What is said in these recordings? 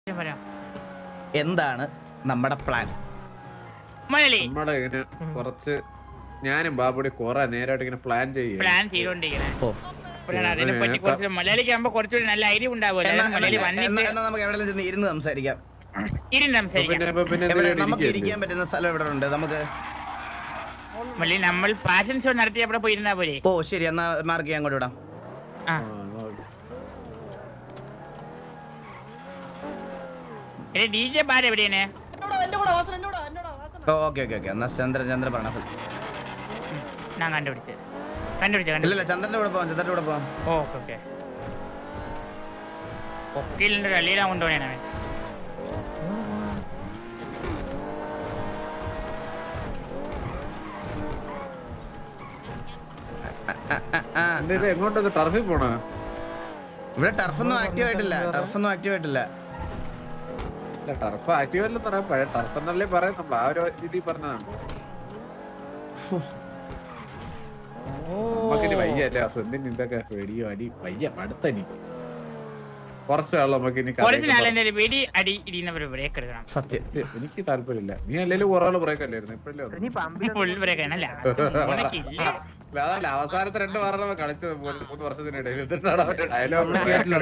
പറയാം എന്താണ് നമ്മുടെ പ്ലാൻ മലയാളി നമ്മളെ ഇങ്ങനെ കുറച്ച് ഞാനും ബാബുടി കൊറേ നേരമായിട്ട് ഇങ്ങനെ പ്ലാൻ ചെയ്യും പ്ലാൻ ചെയ്തോണ്ടിരിക്കുന്നത് ഓ അതിനെ പറ്റി കുറച്ച് മലയാളിക്ക് ആകുമ്പോ കുറച്ചുകൂടി നല്ല ഐഡിയ ഉണ്ടാവുമല്ലോ എന്നാ അതായത് മലയാളി എന്നാ- വന്നിട്ട് എന്നാ നമുക്ക് എവിടെയെങ്കിലും ചെന്ന് ഇരുന്ന് സംസാരിക്കാം ഇരുന്ന് സംസാരിക്കാം പിന്നെ ഇപ്പൊ പിന്നെ എവിടെ എന്തിനാ നമുക്ക് ഇരിക്കുകയല്ലേ? ഇരിക്കാൻ പറ്റുന്ന സ്ഥലം എവിടെ ഉണ്ട് നമുക്ക് മലയാളി നമ്മൾ പാഷൻ ഷോ നടത്തി അവിടെ പോയി ഇരുന്നാ പോരെ ഓ ശരി എന്നാ മാർക്ക് ചെയ്യാൻ അങ്ങോട്ട് വിടാം ആ ആ, നോക്ക്. ഡി ജെ ബാർ എവിടെയാണ് ഓ ഓക്കെ ഓക്കെ ഓക്കെ എന്നാ ചന്ദ്രൻ ചന്ദ്രൻ പറഞ്ഞ സ്ഥലം ഞാൻ കണ്ടുപിടിച്ചത് കണ്ടുപിടിച്ച ഇല്ല കണ്ടുപിടിച്ച ഇല്ല ചന്ദ്രന്റെ കൂടെ പോവാം ചന്ദ്രന്റെ കൂടെ പോവാം ഓക്കെ ഓക്കെ ഒക്കിലിന്റെ കള്ളിയിലാ കൊണ്ടുപോകണേ അവൻ ആ, എന്താ ഇത് എങ്ങോട്ടത് ടർഫിൽ പോണോ ഇവിടെ ടർഫൊന്നും ആക്റ്റീവ് ആയിട്ടില്ല ടർഫൊന്നും ആക്റ്റീവ് ആയിട്ടില്ല ഇല്ല ടർഫ് ആക്റ്റീവ് അല്ലെന്ന് പറയാം പഴയ ടർഫ് എന്നല്ലേ പറയാം നമ്മൾ ആ ഒരു രീതിയിൽ പറഞ്ഞതാണ് നമുക്കിനി വയ്യ അല്ലേ അസുന്തിന് ഇതൊക്കെ പേടിയോ അടി വയ്യ മടുത്തനി കുറച്ച് ആളോ നമുക്ക് ഇനി കുറച്ച് നാളെ വെടി അടി ഇടിയുന്നവർ ബ്രേക്ക് എടുക്കണം സത്യം എനിക്ക് താല്പര്യമില്ല നീ അല്ലെങ്കിലും കുറെ ആള് ബ്രേക്ക് അല്ലായിരുന്നു ഇപ്പഴല്ലേ വന്നത്? ഫുൾ ബ്രേക്ക് ആണല്ല ഉണക്കില്ല അല്ല, അതല്ല അവസാനത്തെ രണ്ട് വാറ കളിച്ചത് മൂന്ന് മൂന്ന് വർഷത്തിനിടയിൽ എന്നിട്ടാണ് അവന്റെ ഡയലോഗ്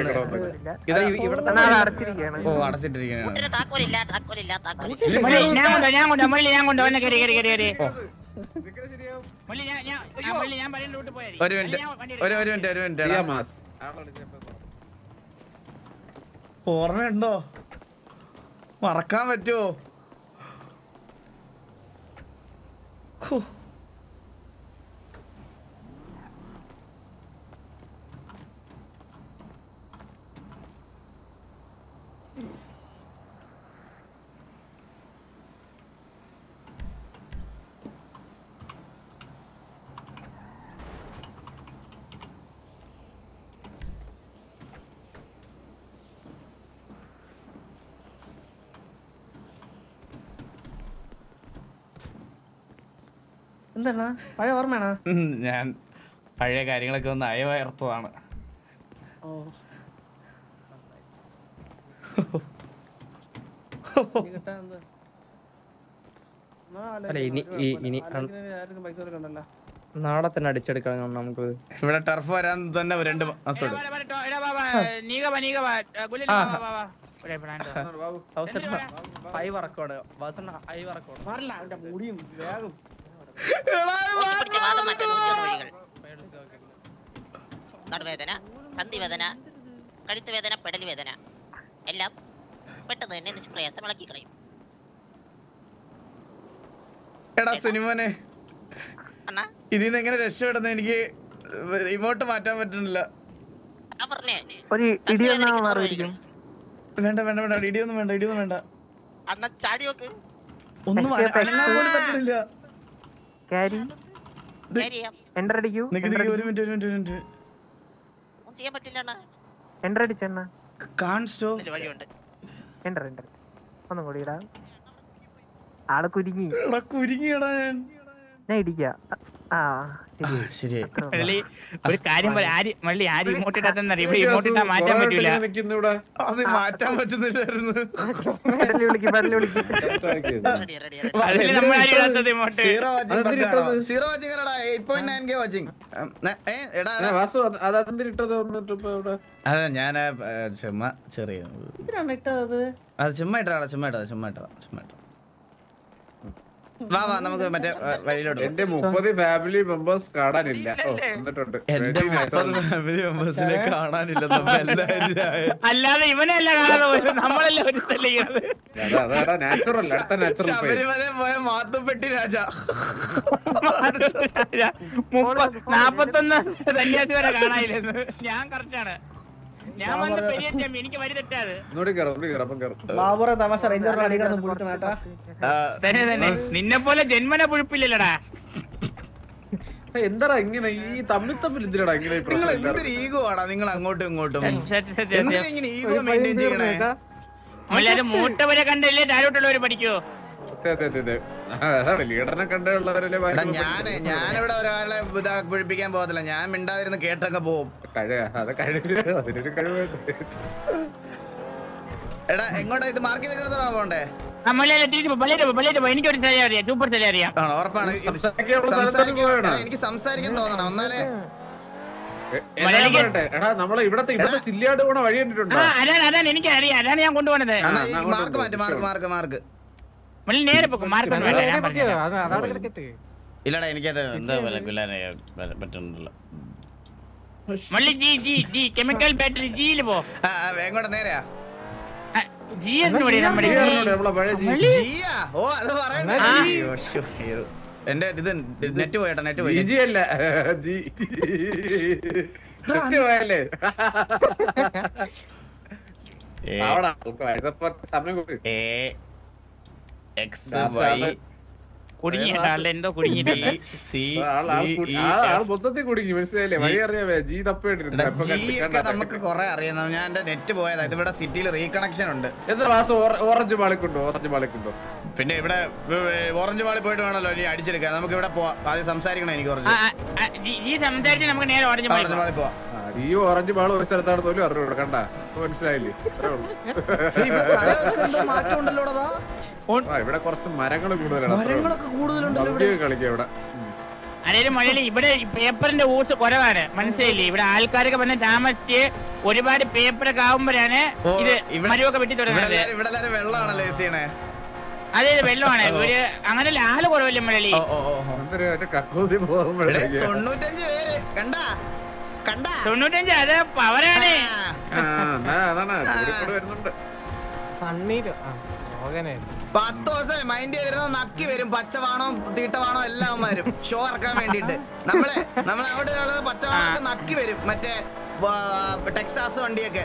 ഓ അടച്ചിട്ടിരിക്കുകയാണ് കൂട്ടിന് താക്കോലില്ല താക്കോലില്ല താക്കോലില്ല മള്ളി, ഞാൻ കൊണ്ടോ ഞാൻ കൊണ്ടോ മള്ളി ഞാൻ കൊണ്ടോ എന്നെ കയറി കയറി കയറി കയറി മള്ളി ഞാൻ ഞാൻ ഞാൻ മള്ളി ഞാൻ പറയുന്ന റൂട്ട് പോയാ മതി. ഒരു മള്ളി, മിനിറ്റ് ഞാൻ വണ്ടി ഒരു എടുക്കാം. ഒരു മിനിറ്റ് ഒരു മിനിറ്റ് എടാ. മാസ് ആളെ വിളിച്ചപ്പോ ഓർമ്മയുണ്ടോ മറക്കാൻ പറ്റുമോ ഹോ. എന്താണ് പഴയ ഓർമ്മയാണോ ഉം, ഞാൻ പഴയ കാര്യങ്ങളൊക്കെ ഒന്ന് അയവയർത്തതാണ് ഓ ഇനി കിട്ടാൻ എന്ത്? നാളെ അല്ല, ഇനി- ഒരു ഈ- കുഴപ്പമില്ല. ഇനി ആരെങ്കിലും ആർക്കും പൈസ കൊടുക്കണ്ടല്ലോ നാളെ തന്നെ അടിച്ചെടുക്കണം നമുക്ക് ഇവിടെ ടർഫ് വരാൻ തന്നെ രണ്ട് എടാ, മാസമുണ്ട് വാ, വാ, ടോ- എടാ, വാ, വാ, നീക വാ, നീക വാ. ആ, ഗുലിൽ വാ, വാ, വാ, വാ. ഇവിടെ plan ഇട്ടോ. ബാബു ഹൈ വറക്കോണ് വാസണ്ണ ഹൈ വറക്കോണ് മാറില്ല അവന്റെ മുടിയും വേഗം പിടിച്ച വാദം മാറ്റാൻ നൂറ്റിയൊന്ന് വഴികൾ നടുവേദന സന്ധിവേദന കഴുത്ത് വേദന പെടൽ വേദന എല്ലാം പെട്ടെന്ന് തന്നെ നിഷ്പ്രയാസം ഇളക്കി കളയും എടാ സിനിമനെ അണ്ണാ ഇതിൽ നിന്ന് എങ്ങനെ രക്ഷപ്പെടുന്ന എനിക്ക് ഇമോട്ട് മാറ്റാൻ പറ്റുന്നില്ല ആ പറഞ്ഞേ ഒരു സന്ധിവേദനയ്ക്ക് നൂറ് വഴികൾ. വേണ്ട വേണ്ട വേണ്ട ഇടിയൊന്നും വേണ്ട ഇടിയൊന്നും വേണ്ട അണ്ണ ചാടി നോക്ക് ഒന്നും അന- അനങ്ങാൻ പോലും പറ്റുന്നില്ല ക്യാരി കാര്യം ചെയ്യാം എൻ്റർ അടിക്കൂ നിക്ക് നിക്ക് ഒരു മിനിറ്റ് ഒരു മിനിറ്റ് ഒരു മിനിറ്റ് ഒന്നും ചെയ്യാൻ പറ്റില്ല അണ്ണാ എൻ്റർ അടിച്ചെണ്ണ കാൺ സ്റ്റോ ഇതില് വഴിയുണ്ട് എൻ്റർ എൻ്റർ ഒന്നും കൂടി ഇടാ ആള് കുരുങ്ങി എടാ കുരുങ്ങിയടാ ഞാൻ ഞാൻ ഇടിക്ക ആ ആ, ശരിയായി മള്ളി, ഒരു കാര്യം പറയാം ആര് മള്ളി ആര് ഇമോട്ട് ഇടാത്തെന്നറിയ ഇവിടെ ഇമോട്ട് ഇട്ടാ മാറ്റാൻ പറ്റൂല നിൽക്കുന്നു ഇവിടെ അത് മാറ്റാൻ പറ്റുന്നില്ലായിരുന്നു പെടലി വിളിക്ക് പെടലി വിളിക്ക് റെഡി റെഡി റെഡി അതില് നമ്മൾ ആരും ഇടാത്തത് ഇമോട്ട് സീറോ വാച്ചിങ് അതെന്തിനാ ബഗ്ഗാണോ ഇട്ടത്? സീറോ വാച്ചിങ് അല്ലടാ eight point nine K watching എടാ എടാ. വാസു അത് അതെന്തിനിട്ടത് വന്നിട്ട് ഇപ്പൊ ഇവിടെ അതെ ഞാൻ ചുമ്മാ ചെറിയ എന്തിനാണ് ഇട്ടത് അത് ചുമ്മാ ഇട്ടതാ ചുമ്മാ ഇട്ടതാ ചുമ്മാ ഇട്ടതാ ചുമ്മാ ഇട്ടതാ വാ വാ നമുക്ക് മറ്റേ ആ, വഴിയിലോട്ട് പോകാം. എന്റെ മുപ്പത് ഫാമിലി മെമ്പേഴ്സ് കാണാനില്ല ഓ എന്നിട്ടുണ്ട് എന്റെ Very nice. മുപ്പത് ഫാമിലി മെമ്പേഴ്സിനെ കാണാനില്ല നമ്മ എല്ലാവരും അല്ലാതെ ഇവനല്ല കാണാതെ പോയത് നമ്മളല്ല ഒരു തെളിയുന്നത് അതാ അതാ നാച്ചുറൽ അടുത്ത നാച്ചുറൽ ശബരിമല പോയ മാത്തുപ്പെട്ടി രാജ മുപ്പത് നാപ്പത്തൊന്ന് സന്യാസി വരെ കാണാനില്ലെന്ന് ഞാൻ കറക്റ്റാണ് ഞാൻ വന്ന പെരിയ ചെമ്മി എനിക്ക് വഴി തെറ്റാത് ഒന്നുകൂടി കയറും ഒന്നുകൂടി കയറും അപ്പം കയറും ബാബുറ തമാശ റേഞ്ചർ അടിക്കണം പുള്ളിട്ടണേട്ടാ തന്നെ തന്നെ നിന്നെ പോലെ ജന്മന പുഴുപ്പില്ലല്ലടാ ഏയ്, എന്താടാ ഇങ്ങനെ ഈ തമ്മിൽ തമ്മിൽ എന്തിനാടാ ഇങ്ങനെ ഈ നിങ്ങൾ പ്രശ്നം എന്തൊരു എല്ലാവർക്കും? ഈഗോ ആടാ നിങ്ങൾ അങ്ങോട്ടും ഇങ്ങോട്ടും സത്യം, സത്യം, എന്തിനാ സത്യം. ഇങ്ങനെ ഈഗോ മെയിൻറ്റെയിൻ ചെയ്യണേ നമ്മളൊരു മൂട്ടവരെ കണ്ടല്ലേ താഴോട്ടുള്ളവര് പഠിക്കോ അതെ, അതെ, അതെ, അതെ. ആ, അതാണ് ലീഡറിനെ കണ്ടുള്ളവരല്ലേ എടാ ഭയങ്കര ഞാന് ഞാനിവിടെ ഒരാളെ ഇതാ കുഴിപ്പിക്കാൻ പോകത്തില്ല ഞാൻ മിണ്ടാതിരുന്ന് കേട്ടൊക്കെ പോവും കഴിവ് അത് കഴിവ് അതിനൊരു കഴിവുണ്ട് എടാ എങ്ങോട്ടാ ഇത് മാർക്ക് ചെയ്ത് പോണ്ടേ ആ മള്ളി തിരിച്ചു പള്ളിയിട്ട് പോ പള്ളിയിട്ട് പോ എനിക്കൊരു സ്ഥലം അറിയാം സൂപ്പർ സ്ഥലം അറിയാം ആണോ ഉറപ്പാണ് ഇത് സംസാരിക്കാനുള്ള സ്ഥലത്തേക്ക് സംസാരിക്കാൻ- പോകണം. എടാ, എനിക്ക് സംസാരിക്കാൻ തോന്നണം എന്നാലേ എ- എന്നാ ഞാൻ പറയട്ടെ എടാ നമ്മളെ ഇവിടത്തെ ഇവിടത്തെ ചില്ലിയാട് പോണ വഴി ആ കണ്ടിട്ടുണ്ടോ അതാണ് അതാണ് എനിക്ക് അറിയാം അതാണ് ഞാൻ കൊണ്ടുപോണത് ആ, എന്നാ ഈ അങ്ങോട്ട് മാർക്ക് ഉണ്ട്. മാറ്റ് മാർക്ക് മാർക്ക് മാർക്ക് മള്ളി നേരെ പോക്കും മാർക്കൊന്നും വേണ്ട ഞാൻ പറഞ്ഞുതരാം. അതവിടെ കിടക്കട്ടെ ഇല്ലടാ എനിക്കത് എന്താ പോലെ പറ്റുന്നില്ല മള്ളി G G G chemical battery ജിയിൽ പോ ആ, ആ, എങ്ങോട്ടാ നേരെയാ ആ, ജി എന്ന് പറയും നമ്മുടെ ഈ ജി. അറിഞ്ഞൂടെ നമ്മളെ പഴയ ജി- മള്ളി ജിയാ ഓ അത് പറയണ്ട ആ. അയ്യോ, ശ്ശോ, അയ്യോ. എന്റെ ഇത് നെറ്റ് പോയേട്ടാ നെറ്റ് പോയി ജി അല്ല ജി നെറ്റ് പോയല്ലേ ഏ, അവിടെ ആൾക്ക് വഴുതപ്പുറ സമയം കൊടുക്ക്. എ എക്സ് ദാസ് വൈ ആണ്. കുടുങ്ങിയിട്ടാ അല്ല എന്തോ ബി കുടുങ്ങിയിട്ടുണ്ട് സി ആൾ ആൾ കു- ആ ആൾ മൊത്തത്തിൽ കുടുങ്ങി മനസ്സിലായില്ലേ വഴി അറിയാവേ ജി തപ്പിട്ടിരുന്നു അപ്പൊ ജി കണ്ട് ഒക്കെ കണ്ടാ നമുക്ക് കുറെ അറിയാം ഞാൻ എന്റെ നെറ്റ് പോയതാ ഇതിവിടെ സിറ്റിയിൽ റീകണക്ഷൻ ഉണ്ട് എന്താ വാസം ഓറ- ഓറഞ്ച് മാളിക്കുണ്ടോ ഓറഞ്ച് മാളിക്കുണ്ടോ പിന്നെ ഇവിടെ ഓറഞ്ച് വാളി പോയിട്ട് വേണമല്ലോ ഇനി അടിച്ചെടുക്കാൻ നമുക്ക് ഇവിടെ പോവാം ആദ്യം സംസാരിക്കണം എനിക്ക് ആ, കുറച്ച് ആ, ആ, ജി- ജി സംസാരിച്ച് നമുക്ക് നേരെ ഓറഞ്ച് ഓറഞ്ച് മല വാളി പോവാം ആ, ഈ ഓറഞ്ച് മാൾ ഒരു സ്ഥലത്താണ് പോലും അറിഞ്ഞൂടെ കണ്ട മനസ്സിലായില്ലേ അത്രേ ഉള്ളൂ ഇവിടെ സ്ഥലമൊക്കെ എന്തോ മാറ്റം ഉണ്ടല്ലോടാ ആ ഇവിടെ കുറച്ച് മരങ്ങൾ കൂടുതലാണ് അത്രേ ഉള്ളൂ. മരങ്ങളൊക്കെ കൂടുതലുണ്ടല്ലോ ഇവിടെ പബ്ജി കളിക്കാം ഇവിടെ ഉം. അതായത് മഴയിൽ ഇവിടെ പേപ്പറിന്റെ ഊസ് കുറവാണ് മനസ്സിലായില്ലേ ഇവിടെ ആൾക്കാരൊക്കെ വന്ന് താമസിച്ച് ഒരുപാട് പേപ്പറൊക്കെ ആവുമ്പോഴാണ് ഓ, ഇത് ഇവിടെ- മരമൊക്കെ വെട്ടി ഇവിടെ തുടങ്ങുന്നത് എല്ലാരും- ഇവിടെ എല്ലാരും വെള്ളമാണല്ലോ യൂസ് ചെയ്യണേ അതായത് വെള്ളമാണ് ഒരു അങ്ങനെയല്ല ആള് കുറവല്ലേ മഴലി ഓ ഓ ഓ ഓ. എന്തൊരു മറ്റേ കക്കൂസി ഇവിടെ പോകുമ്പോഴേക്ക് തൊണ്ണൂറ്റഞ്ച് പേര് കണ്ടാ കണ്ടാ തൊണ്ണൂറ്റഞ്ച് അത് പവറാണ് ആ എന്നാ അതാണ് കൂടിക്കൂടി വരുന്നുണ്ട് സണ്ണീര് ആ ഓകനായിരുന്നു പത്ത് ദിവസം മൈൻഡ് ചെയ്തിരുന്ന നക്കി വരും പച്ചവാണോ തീട്ടവാണോ എല്ലാം വരും ഷോ ഇറക്കാൻ വേണ്ടിട്ട് നമ്മളെ നമ്മൾ അവിടെ ഉള്ളത് പച്ചവാണോ നക്കി വരും മറ്റേ വാ- ടെക്സാസ് വണ്ടിയൊക്കെ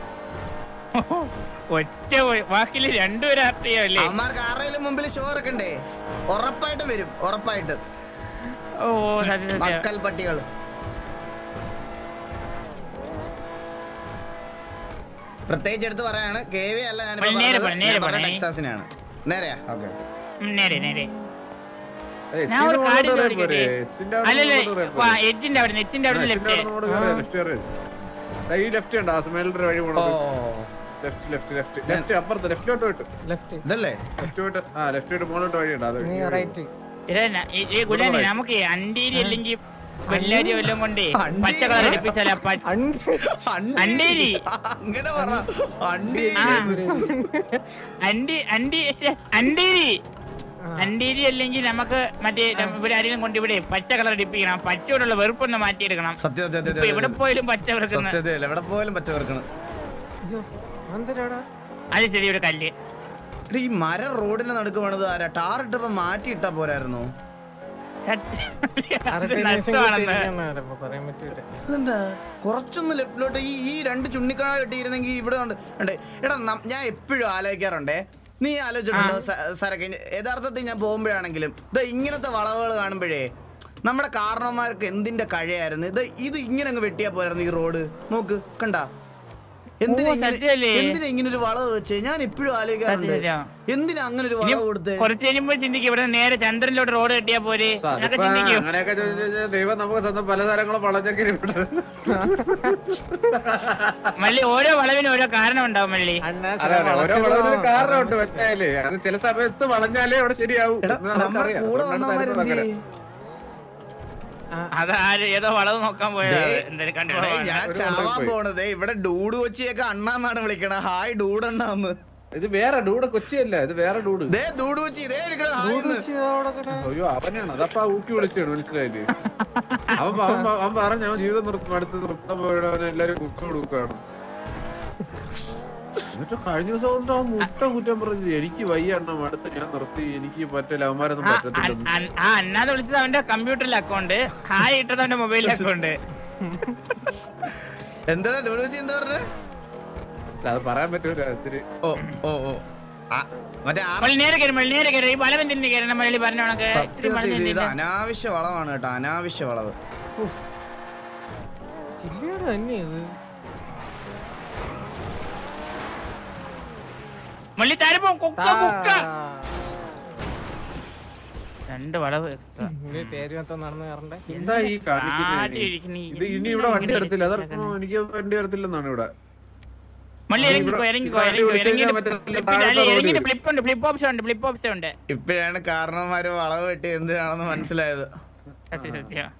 ഒറ്റ വാക്കില് രണ്ടുപേരും അറിയല്ലേ അവന്മാർക്ക് ആരുടെയും മുമ്പിൽ ഷോ ഇറക്കണ്ടേ ഉറപ്പായിട്ടും വരും ഉറപ്പായിട്ടും ഓ സത്യം സത്യം മക്കൽ പട്ടികൾ പ്രത്യേകിച്ച് എടുത്ത് പറയാണ് കെ വി അല്ല ഞാനിപ്പോ നേരെ പറഞ്ഞത്. പറ, നേരെ ഞാൻ പറഞ്ഞ പറ. ടെക്സാസിനാണ് നേരെയാ ഓക്കെ ഉം, നേരെ നേരെ ഏയ്, ഞാൻ ഒരു ഇച്ചിരി കാര്യം മുകളിലോട്ട് ചോദിക്കട്ടെ? പോരെ, ഇച്ചിരി അവിടെ അല്ലല്ലേ മുകളിലോട്ട് പോരെ. എച്ചിന്റെ അവിടെ എച്ചിന്റെ ആ, അവിടെ ഇച്ചിരി ലെഫ്റ്റ് അവിടെ അങ്ങോട്ട് കയറ്, ലെഫ്റ്റ് കയറ്. ദാ ഈ ലെഫ്റ്റ് ഉണ്ട് ആ സ്മെല്ലിന്റെ വഴി പോണത് ലെഫ്റ്റ് ലെഫ്റ്റ് ലെഫ്റ്റ് ലെഫ്റ്റ് അപ്പുറത്ത് ലെഫ്റ്റിലോട്ട് പോയിട്ട് ലെഫ്റ്റ് ഇതല്ലേ ലെഫ്റ്റ് പോയിട്ട് ആ ലെഫ്റ്റ് പോയിട്ട് മുകളിലോട്ട് വഴിയുണ്ട് അത് നീ റൈറ്റ് ഈ ഗുലാനി നമുക്ക് അണ്ടീരി അല്ലെങ്കിൽ വെള്ളരി വല്ലതും കൊണ്ടേ അണ്ടീരി? പച്ച കളർ അടിപ്പിച്ചാലേ അണ്ടേരി. അങ്ങനെ പറ അണ്ടേരി ആ. അണ്ടി അണ്ടി ശ്ശെ, അണ്ടേരി അണ്ടേരി അല്ലെങ്കിൽ നമുക്ക് മറ്റേ നം- ഇവിടെ ആരെങ്കിലും കൊണ്ട് ഇവിടെ പച്ച കളർ അടിപ്പിക്കണം പച്ചയോടുള്ള വെറുപ്പൊന്ന് മാറ്റിയെടുക്കണം സത്യം സത്യം ഇപ്പൊ സത്യം ഇവിടെ പോയാലും പച്ച വെറുക്കുന്ന സത്യത്തിൽ എവിടെ പോയാലും പച്ച വെറുക്കണം എന്തരാടാ അത് ചെറിയൊരു കല്ല് എടാ, ഈ മരം റോഡിന് നടുക്ക് വേണത് ആരാ ടാർ ഇട്ടപ്പോ മാറ്റി ഇട്ടാ പോരായിരുന്നോ സത്യം. നഷ്ടമാണെന്ന് പറയാൻ പറ്റൂല അതെന്താ കുറച്ചൊന്ന് ലെഫ്റ്റിലോട്ട് ഈ ഈ രണ്ട് ചുണ്ണിക്കാഴ കെട്ടിയിരുന്നെങ്കിൽ ഇവിടെ ഉണ്ട് ഉണ്ട്. എടാ നം- ഞാൻ എപ്പോഴും ആലോചിക്കാറുണ്ടേ നീ ആലോചിച്ചിട്ടുണ്ടോ സ- സരക്ക് യഥാർത്ഥത്തിൽ ഞാൻ പോകുമ്പോഴാണെങ്കിലും ഇത് ഇങ്ങനത്തെ വളവുകൾ കാണുമ്പോഴേ നമ്മുടെ കാരണവന്മാർക്ക് എന്തിന്റെ കഴിയായിരുന്നു ഇത് ഇത് ഇങ്ങനെ അങ്ങ് വെട്ടിയാ പോരായിരുന്നു ഈ റോഡ് നോക്ക് കണ്ടാ എന്തിനാ ഓ, ഇങ്ങനെ- സത്യമല്ലേ? എന്തിനാ ഇങ്ങനെ ഒരു വളവ് വെച്ചേ ഞാൻ എപ്പോഴും ആലോചിക്കാറുണ്ട് സത്യം, സത്യം. എന്തിനാ അങ്ങനെ ഒരു ഇനി വളവ് കൊടുത്തേ കുറച്ച് കഴിയുമ്പോൾ ചിന്തിക്കും ഇവിടെ നേരെ ചന്ദ്രനിലോട്ട് റോഡ് കെട്ടിയാ പോരെ എന്നൊക്കെ അതിപ്പോ ചിന്തിക്കും അങ്ങനെയൊക്കെ ചോദിച്ചു കഴിഞ്ഞാൽ ദൈവം നമുക്ക് സ്വന്തം പല തരങ്ങളും വളച്ചൊക്കെ മള്ളി ഓരോ വളവിനും ഓരോ കാരണം ഉണ്ടാവും മള്ളി അണ്ണാ അതെ അതെ ഓരോ വളവിനും കാരണമുണ്ട് മനസ്സിലായില്ലേ അത് ചില സമയത്ത് വളഞ്ഞാലേ അവിടെ ശരിയാവും എടാ എന്ന് നമ്മുടെ നമുക്കറിയാം. കൂടെ അതുകൊണ്ടാണ് വന്നവന്മാര് തരുന്നത് എന്ത് അങ്ങനെ. ചെയ്യും? അത് ആര് ഏതോ വളവ് നോക്കാൻ പോയത് ദേ, എന്തായാലും എടേ, കണ്ടു ഞാൻ ഒരു ചാവാൻ കൊണ്ടുപോയി. പോണത് ഇവിടെ ഡൂഡ് കൊച്ചിയൊക്കെ അണ്ണാന്നാണ് വിളിക്കണ ഹായ് ഡൂഡ് അണ്ണാന്ന് ഇത് വേറെ ഡൂഡ് കൊച്ചിയല്ല ഇത് വേറെ ഡൂഡ് ദേ ഡൂഡ് കൊച്ചി ദേ ഇരിക്കണ ഹായ് എന്ന്. അയ്യോ അവനാണ് അതപ്പ ആ ഊക്കി വിളിച്ചാണ് മനസ്സിലായില്ലേ അവൻ പ- അവൻ പ- അവൻ പറഞ്ഞ അവൻ ജീവിതം നിർത്തും അടുത്ത് നിർത്താൻ പോയിട്ട് അവൻ എല്ലാരും കുക്ക കൊടുക്കുകയാണ് എന്നിട്ട് കഴിഞ്ഞ ദിവസം കൊണ്ട് അവൻ മുട്ട കുറ്റം പറഞ്ഞു എനിക്ക് വയ്യ എണ്ണം അടുത്ത് ഞാൻ നിർത്തി എനിക്ക് പറ്റില്ല അവന്മാരൊന്നും ആ പറ്റത്തില്ല അൻ- അൻ- ആ അന്നാന്ന് വിളിച്ചത് അവന്റെ കമ്പ്യൂട്ടറിലെ അക്കൗണ്ട് ഹായ് ഇട്ടത് അവന്റെ മൊബൈലിലെ അക്കൗണ്ട് എന്താടാ ഡൂഡ് കൊച്ചി എന്താ പറഞ്ഞേ അത് പറയാൻ പറ്റൂല ഇച്ചിരി ഓ ഓ ഓ ആ, മറ്റേ ആ- മള്ളി നേരെ കയറി മള്ളി നേരെ കയറി ഈ വളവൻ തിരിഞ്ഞ് കയറണം മള്ളി പറഞ്ഞ കണക്ക് ഇത്തിരി സത്യത്തിൽ മള്ളി ഇത് തിരിഞ്ഞില്ല. അനാവശ്യ വളവാണ് കേട്ടോ അനാവശ്യ വളവ് ചില്ലയുടെ തന്നെ ഇത് മള്ളി തരപ്പോ കുക്ക കുക്ക രണ്ട് വളവ് extra. ഇനി തേര് മൊത്തം നടന്ന് കയറണ്ടേ എന്താ ഈ കാണിക്കുന്നത് ആട്ടി ഇരിക്കണ ഈ- ഇത് ഇനി ഇവിടെ വണ്ടി വരത്തില്ല അതർപ്പോ എനിക്ക് വണ്ടി വരത്തില്ലെന്നാണ് ഇവിടെ മള്ളി ഇറങ്ങിക്കോ ഇറങ്ങിക്കോ ഇറങ്ങിക്കോ ഇറങ്ങിയിട്ട് മറ്റേ flip ഇല്ല, അല്ല, താഴത്തെ ഇറങ്ങിയിട്ട് road ഫ്ലിപ്പ് ഉണ്ട് ഫ്ലിപ്പ് ഓപ്ഷൻ ഉണ്ട് ഫ്ലിപ്പ് ഓപ്ഷൻ ഉണ്ട് ഇപ്പോഴാണ് കാരണവന്മാര് വളവ് വെട്ടി എന്തിനാണെന്ന് മനസ്സിലായത് സത്യം സത്യം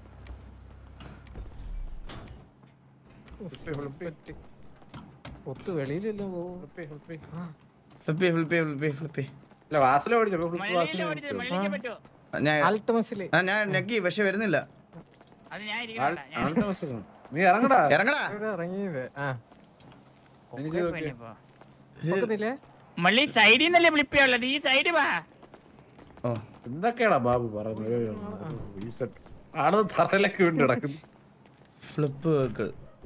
ഒത്ത് വെളിയിലല്ലോ പോകും ഫ്ലിപ്പി ഫ്ലിപ്പി ഫ്ലിപ്പി ഫ്ലിപ്പി അല്ല വാസല ഓടിച്ചപ്പോ ഫ്ലിപ്പ് മള്ളിയിലെ വാസല ഓടിച്ചത് മള്ളിക്ക് പറ്റുമോ ഞാൻ ആൽട്ട് മസില് ആ, ഞാൻ ഞെക്കി പക്ഷെ വരുന്നില്ല അത് ഞാൻ ഇരിക്കണ്ട ഞാൻ ആളുടെ വാസലാണ്. നീ ഇറങ്ങടാ ഇറങ്ങടാ ഇറങ്ങിയത് ആ എനിക്ക് ഇത് നോക്കിയേ. ഇപ്പോ. നോക്കുന്നില്ലേ മള്ളി സൈഡിൽ നിന്നല്ലേ ഫ്ലിപ്പ് ചെയ്യാനുള്ളത് ഈ സൈഡ് വാ ഓ എന്തൊക്കെയാടാ ബാബു പറയുന്നത് ആള് തറയിലൊക്കെ വീണ് കിടക്കുന്നു ഫ്ലിപ്പ് വെക്കിൾ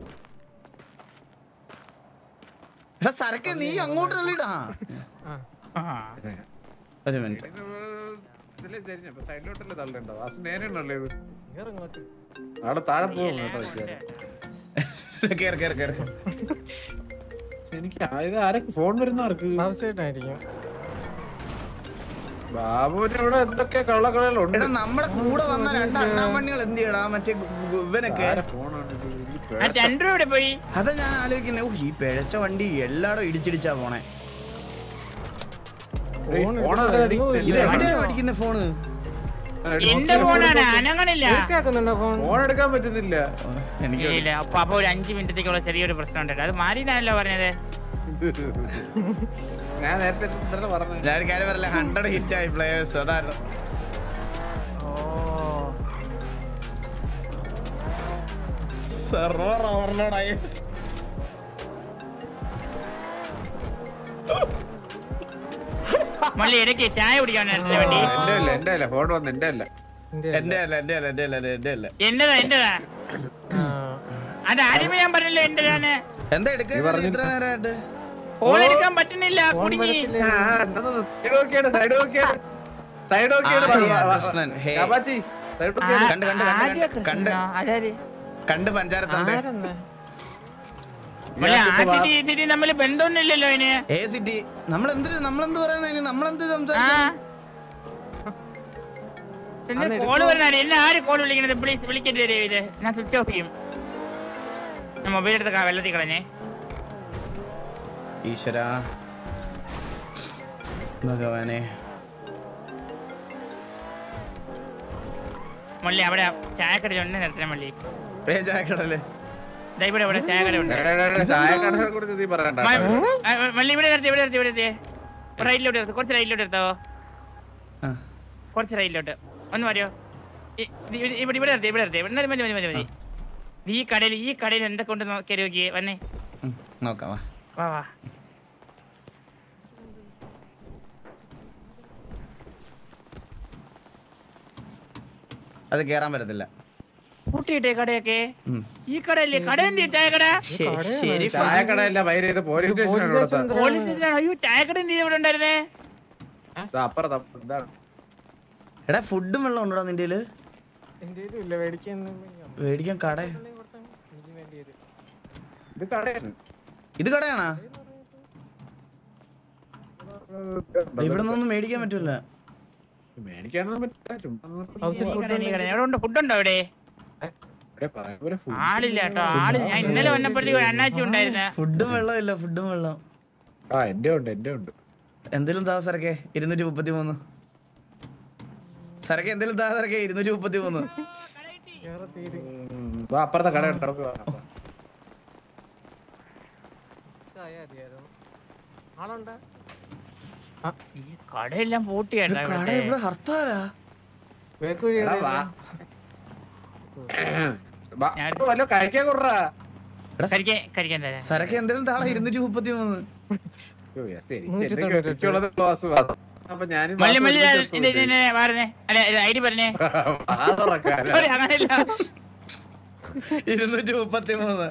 എടാ സരക്കെ നീ അങ്ങോട്ട് തള്ളിടാ ആ. ഒരു മിനിറ്റ് ഇതിലെ ചരിഞ്ഞ അപ്പൊ സൈഡിലോട്ടല്ലേ തള്ളേണ്ടത് വാസു നേരെയാണല്ലേ ഇത് ഇറങ്ങോട്ട് ആടെ താഴെ ഈ പോകും എല്ലാം കേട്ടോ കൊണ്ട് ഇരിക്കാന്. കേറ് കേറ് കേറ് പക്ഷെ എനിക്ക് ആ- ഇത് ആരൊക്കെ ഫോൺ വരുന്ന ആർക്ക് ബാബുസേട്ടായിരിക്കും ബാബുവിന്റെ ഇവിടെ എന്തൊക്കെ കള്ളക്കളികളുണ്ട് എടാ നമ്മുടെ കൂടെ വന്ന രണ്ട് അണ്ണാമണ്ണികൾ എന്ത് ചെയ്യടാ മറ്റേ ഗു- ഗു- ഇവനൊക്കെ ആരെ ഫോണാണ് ഇത്? ഈ ആ പേഴ്സ് ചന്ദ്രു ഇവിടെ പോയി അതാ ഞാൻ ആലോചിക്കുന്നത് ഓ ഈ പിഴച്ച വണ്ടി എല്ലായിടും ഇടിച്ചിടിച്ചാ പോണേ ഈ ഫോൺ അതിലെ അടിക്കുന്നില്ല. ഇത് എവിടെയാ മേടിക്കുന്ന ഫോണ് എന്റെ ഫോണാണ് അനങ്ങണില്ല കേൾക്കുന്നുണ്ടോ ഫോൺ ഫോൺ എടുക്കാൻ പറ്റുന്നില്ല എനിക്ക് ഇല്ല അപ്പൊ അപ്പൊ ഒരു അഞ്ചു മിനിറ്റത്തേക്കുള്ള ചെറിയൊരു പ്രശ്നം ഉണ്ട് അത് മാറിയതാണല്ലോ പറഞ്ഞത് ഞാൻ നേരത്തെ ഇന്നലെ പറഞ്ഞു ഞാൻ ഒരു കാര്യം പറയില്ല ഹൺഡ്രഡ് ഹിറ്റ് ആയി പ്ലേയേഴ്സ് അതായിരുന്നു ഓ സെർവർ ഓവർലോഡ് ആയി മള്ളി ഇടയ്ക്ക് ചായ കുടിക്കാൻ നേരത്തില്ല വേണ്ടി എന്റെ അല്ല എന്റെ അല്ല ഫോൺ വന്ന് എന്റെ അല്ല എന്റെ അല്ല എന്റെ അല്ല എന്റെ അല്ല എന്റെ അല്ല എന്റേതാ എന്റേതാ അത് ആദ്യമേ ഞാൻ പറഞ്ഞല്ലോ എന്റേതാണ് എന്താ എടുക്കുക ഇത്ര നേരമായിട്ട് ഫോൺ എടുക്കാൻ പറ്റുന്നില്ല കുടുങ്ങി സൈഡ് നോക്കിയാണ് സൈഡ് നോക്കിയാണ് side Arya Krishnan, hey. Side ആ, കണ്ട്, കണ്ട്, കണ്ട്, ആദ്യ കണ്ട്, കണ്ട്. കൃഷ്ണനോ? അതാര്? കണ്ട് പഞ്ചാരത്തണ്ട് ആരെന്നാ മള്ളി, ആ സിറ്റി ഈ സിറ്റി തമ്മിൽ ബന്ധമൊന്നുമില്ലല്ലോ അതിന് എ സിറ്റി നമ്മൾ എന്തിനു നമ്മളെന്ത് പറയുന്നതിന് നമ്മളെന്ത് ആ സംസാരിക്കും എന്ത് കോള് പറഞ്ഞാല് എന്നെ ആര് കോള് വിളിക്കണത് പ്ലീസ് വിളിക്കരുത് ദയവ് ഇത് ഞാൻ സ്വിച്ച് ഓഫ് ചെയ്യും ഞാൻ മൊബൈൽ എടുത്ത ക- വെള്ളത്തിൽ കളഞ്ഞേ ഈശ്വര ഭഗവാനെ മള്ളി അവിടെ ചായക്കട ഉണ്ട് നിർത്തണം മള്ളി പേജാക്കടല്ലേ ദാ ഇവിടെ ഇവിടെ ചായക്കട ഉണ്ട് ചായക്കടനെ കുറിച്ച് നീ പറയണ്ട മ- ആ, മള്ളി ഇവിടെ നിർത്തി ഇവിടെ നിർത്തി ഇവിടെ നിർത്തി റൈറ്റിലോട്ട് എടുത്തു കുറച്ച് റൈറ്റിലോട്ട് എടുത്തോ ആ. കുറച്ച് റൈറ്റിലോട്ട് ഒന്ന് പറയോ ഇ- ഇത് ഇവിടെ ഇവിടെ നിർത്തി ഇവിടെ നിർത്തി ഇവിടെ മതി മതി മതി മതി ഈ കടയിൽ ഈ കടയിൽ എന്തൊക്കെ ഉണ്ട് നോക്കി നോക്കിയേ വന്നേ ഉം, നോക്കാം വാ വാ വാ അത് കേറാൻ പറ്റത്തില്ല പൂട്ടിയിട്ടേ കടയൊക്കെ ഉം. ഈ കടയല്ലേ കട എന്ത് ചായക്കട ശരി, ശരി ചായക്കടയല്ല വൈര ഇത് പോലീസ് സ്റ്റേഷനാണ് ഇവിടുത്തെ പോലീസ് സ്റ്റേഷനാണ് അയ്യോ ചായക്കട എന്ത് ഇവിടെ ഉണ്ടായിരുന്നേ ഇത് അപ്പുറത്ത് അപ്പുറത്ത്. എന്താണ് എടാ ഫുഡും വെള്ളം ഉണ്ടോ നിന്റെ കയ്യില്? എന്റെ ഇല്ല മേടിക്കാൻ മേടിക്കാൻ കട എനിക്ക് വേണ്ടി വരും ഇത് കടയാണ് ഇത് കടയാണാ ഇവിടെ നിന്നൊന്നും മേടിക്കാൻ പറ്റൂല മേടിക്കാനൊന്നും പറ്റില്ല ചുമ്മാ ഹൗസിൽ ഈ കട, ഈ കട. എവിടെ ഉണ്ട് ഫുഡുണ്ടോ ഇവിടെ ഇവിടെ പറയാം, ഇവിടെ food. ആളില്ല കേട്ടോ ആള് ഞാൻ ഇന്നലെ വന്നപ്പോഴത്തേക്ക് ഒരു അണ്ണാച്ചി ഉണ്ടായിരുന്നേ ഫുഡും വെള്ളം ഇല്ല ഫുഡും വെള്ളം ആ എന്റെ ഉണ്ട് എന്റെ ഉണ്ട് എന്തേലും താ സരക്കെ ഇരുന്നൂറ്റി മുപ്പത്തി മൂന്ന് സരക്കെ എന്തേലും താ സരക്കെ ഇരുന്നൂറ്റി മുപ്പത്തി മൂന്ന് വേറെ തീര് ഉം, വാ, അപ്പുറത്തെ കട ഉണ്ട് അവിടെ പോയി വാ. ആയാ മതിയായിരുന്നു. ആളുണ്ടാ ഈ കടയെല്ലാം പൂട്ടിയാട്ടാ കട ഇവിടെ ഇവിടെ ഹർത്താലാ വേക്കുഴി എടാ, വാ. വാ, ഞാൻ- ഇപ്പൊ വല്ലോ കഴിക്കാൻ കൊടുറാ എടാ കരിക്കാൻ കരിക്കാൻ തരാം സരക്കെ എന്തേലും താളെ ഇരുന്നൂറ്റി മുപ്പത്തി മൂന്ന് നൂറ്റി തൊണ്ണൂറ്റെട്ട്. എനിക്കുള്ളത് ക്ലാസ് വാസം അപ്പൊ ഞാനും മല്ലി വാസം മല്ലി ഒരുമിച്ച് ഇതിന്റെ എടുത്ത് ഇതിന്റെ പറഞ്ഞേ അല്ല ഐ ഡി പറഞ്ഞേ വാ തുറക്കാനാ. സോറി അങ്ങനെയല്ല ഇരുന്നൂറ്റി മുപ്പത്തി മൂന്ന്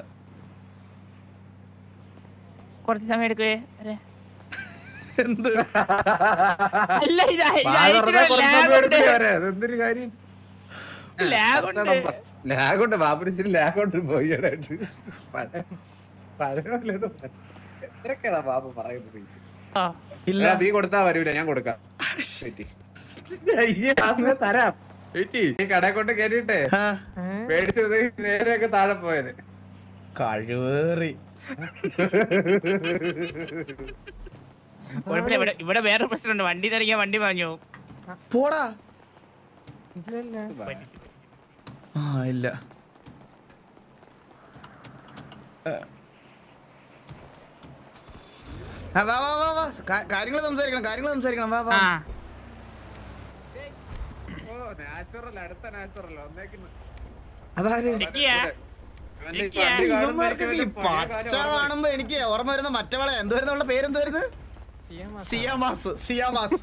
കുറച്ച് സമയം എടുക്കുവേ അരെ. എന്ത് അല്ല ഇത് ഇത് വാ തുറന്നാ അയച്ചിട്ട് കുറച്ച് lag സമയം ഉണ്ട്. എടുത്ത് വരാം. അതെന്തൊരു കാര്യം lag ഉണ്ട്. ലാഗുണ്ട് ബാബുരിച്ചിൽ ലാഗുണ്ട് പോയിട്ട് പഴയല്ലോ എത്രയൊക്കെയാ ബാബു പറയുന്നത് ആ, ഇല്ല എടാ, നീ കൊടുത്താ വരൂല ഞാൻ കൊടുക്കാം വെയിറ്റ്. അയ്യേ, അത് ഞാൻ തരാം വെയിറ്റ്. ഈ കട കൊണ്ട് കേട്ടിട്ടെ ആ, മേടിച്ചത് നേരെയൊക്കെ താഴെ പോയത് കഴിവേറി കുഴപ്പമില്ല ഇവിടെ ഇവിടെ വേറെ പ്രശ്നമുണ്ട് വണ്ടി തിരക്കിയ വണ്ടി വാങ്ങു പോടാ ഇല്ലല്ല ആ ഇല്ല ആ, വാ വാ വാ വാ കാര്യങ്ങൾ സംസാരിക്കണം കാര്യങ്ങൾ സംസാരിക്കണം വാ വാ ആ ഓ നാച്ചുറൽ അടുത്ത നാച്ചുറൽ വന്നേക്കുന്നു അതാര് ഇരിക്കിയാ? അവന്റെ ഈ ഇരിക്കിയാ? വണ്ടി കാണുമ്പോഴേക്കും ഇവന്മാർക്കൊക്കെ ഈ ഇവന്റെ പഴയ കാലം പച്ച ഓർമ്മ വരും. കാണുമ്പോ എനിക്ക് ഓർമ്മ വരുന്ന മറ്റവളെ എന്തുവരുന്നുള്ള പേരെന്തുവരുന്നത് സിയാമാസ് സിയാമാസ്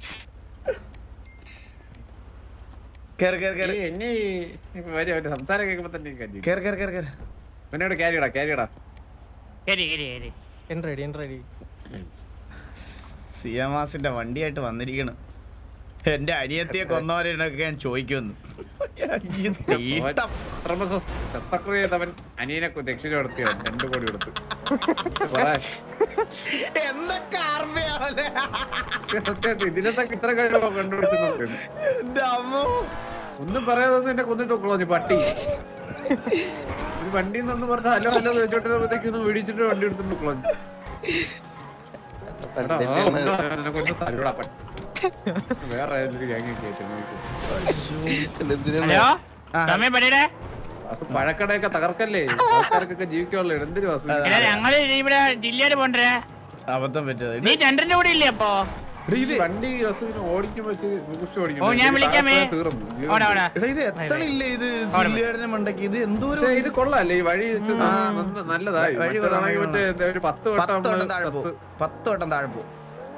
കേറ് കേറ് കേറ് ഈ എന്നെ ഈ- ഇപ്പൊ വരും, അവന്റെ സംസാരം കേൾക്കുമ്പോ തന്നെ എനിക്ക് കഞ്ചി. കേറ് കേറ് കേറ് കേറ് ഇവനോട് ക്യാരിയടാ ക്യാരിയടാ ശരി ശരി ശരി എൻ റെഡി എൻ റെഡി സിയാമാസിന്റെ വണ്ടിയായിട്ട് വന്നിരിക്കണം എന്റെ അനിയത്തിയെ കൊന്നവരെന്നൊക്കെ ഞാൻ ചോദിക്കുന്നു ഈ തീട്ടം. ശസ്ത്രക്രിയ ചെയ്തവൻ അനിയനെ കൊ- രക്ഷിച്ചു കൊടുത്തിയാണ് രണ്ടു കോടി കൊടുത്ത് കൊറേ എന്തൊക്കെ ആർമ്മയാവല്ലേ സത്യത്തിൽ ഇതിനൊക്കെ ഇത്ര കഴിവോ കണ്ടുപിടിച്ച് നോക്കുന്നു എന്റെ അമ്മോ ഒന്നും പറയാതെ എന്നെ കൊന്നിട്ട് കളഞ്ഞു പട്ടി ഒരു വണ്ടി നിന്ന് പറഞ്ഞ ഹലോ ഹലോ ചോദിച്ചോട്ടപ്പോഴത്തേക്ക് ഒന്ന് മേടിച്ചിട്ട് വണ്ടി എടുത്തിട്ട് കളഞ്ഞു എടാ, ആ, ഒന്നും നിനക്ക് ഒന്നും തരൂടാ, പട്ടി. വേറെ ഏതൊരു ഗ്യാങ് ഹലോ ആ. സമയം പറയടേ പഴക്കടയൊക്കെ തകർക്കല്ലേ ആൾക്കാർക്കൊക്കെ ജീവിക്കാനുള്ള എന്തൊരു വാസു എടാ ഞങ്ങള് ഇവിടെ ജില്ലയില് പോണ്ടേ അബദ്ധം പറ്റത് നീ ചന്ദ്രന്റെ കൂടെ ഇല്ലേ അപ്പൊ ഇത് വണ്ടി വസുവിന് ഓടിക്കുമ്പോ വെച്ച് മുകുസ്റ്റ് ഓ, ഞാൻ വിളിക്കാമേ. തീർന്നു ഓടാ ഓടാ എടാ ഇത് എത്തണില്ലേ ഇത് ജില്ലയുടെ മണ്ടയ്ക്ക് ഇത് എന്തോരം പക്ഷേ ഇത് കൊള്ളാല്ലേ ഈ വഴി വെച്ച് നന്ന- നല്ലതായി വഴി മറ്റേതാണെങ്കിൽ കൊള്ളാം. മറ്റേ എന്താ ഒരു പത്ത് വട്ടം പത്ത് വട്ടം നമ്മള് താഴെ ചത്ത് പോകും പത്ത് വട്ടം താഴെ പോകും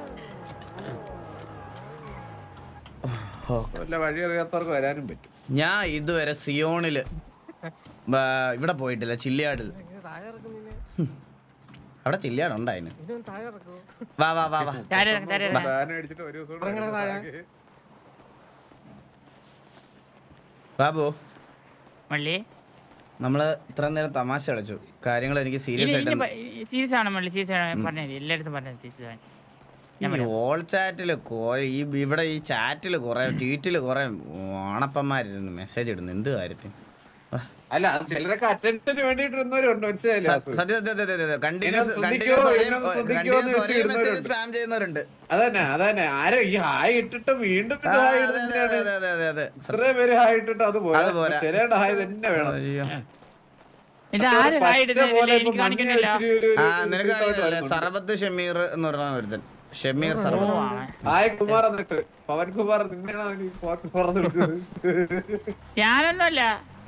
വല്ല വഴി അറിയാത്തവർക്ക് വരാനും പറ്റും ഞാൻ ഇതുവരെ സിയോണില് ബ- ഇവിടെ പോയിട്ടില്ല ചില്ലിയാടിൽ താഴെ ഇറക്കുന്നില്ല അവിടെ ചില്ലിയാട് ഉണ്ടായിന് ഇതിനും താഴെ ഇറക്കൂ വാ വാ വാ വാ താരെ ഇറങ്ങ്, താരെ ഇറങ്ങ്. സാധനം അടിച്ചിട്ട് ഒരു ദിവസം കൂടെ ഇറങ്ങണ താഴെ. ആകെ. ബാബു മള്ളി നമ്മള് ഇത്ര നേരം തമാശ കളിച്ചു കാര്യങ്ങൾ എനിക്ക് സീരിയസ് ആയിട്ട് സീരിയസ് ആണ് മള്ളി സീരിയസ് ആണ് പറഞ്ഞത് എല്ലായിടത്തും പറഞ്ഞത് സീരിയസ് ആണ് ഈ ഓൾ ചാറ്റില് ഈ ഇവിടെ ഈ ചാറ്റില് കുറെ ട്വീറ്റില് കുറെ ഓണപ്പന്മാരിരുന്ന് മെസ്സേജ് ഇടുന്നു എന്ത് കാര്യത്തിന് വാ. അല്ല അത് ചിലരൊക്കെ അറ്റൻഷന് വേണ്ടിട്ട് ഇരുന്നവരുണ്ട് മനസ്സിലായില്ലേ സ- വാസു? സത്യം സത്യം സത്യം സത്യം കണ്ടിന്യൂസ് എന്നെ ശ്രദ്ധിക്കോ, കണ്ടിന്യൂസ് ഒരേ എന്നെ ശ്രദ്ധിക്കോ എന്ന് കണ്ടിന്യൂസ് ഒരേ വെച്ച് മെസ്സേജ് ഇടുന്നവരുണ്ട്. സ്പാം ചെയ്യുന്നവരുണ്ട് അതന്നെ അതന്നെ ആരോ ഈ ഹായ് ഇട്ടിട്ട് വീണ്ടും ആ, പിന്നെ ഹായ് അതെ, അതെ, ഇടുന്നതിനാണ് അതെ, അതെ, അതെ, അതെ. ഇത്രയും പേര് ഹായ് ഇട്ടിട്ട് അത് പോരാ അത് പോരാ. ചിലരുടെ ഹായ് തന്നെ വേണം അയ്യോ. ഇത് ആര് പച്ച ഹായ് ഇടുന്നത്? പോലെ എനിക്ക് ഇപ്പൊ മഞ്ഞ കാണിക്കുന്നില്ല ഇച്ചിരി ഒരു- ഒരു ആ ഇത് നിനക്ക് ഇതായിട്ട് അറിയില്ലേ വരുന്നുണ്ട്. സർബത്ത് ഷമീർ എന്ന് പറഞ്ഞ ഒരുത്തൻ ഷമീർ സർബത്ത് ഓ, ആ. ഹായ് കുമാർ എന്നിട്ട് പവൻ കുമാർ നിന്നെയാണ് അവന് ഈ പവൻ കുമാർ എന്ന് വിളിച്ചത് ഞാനൊന്നുമല്ല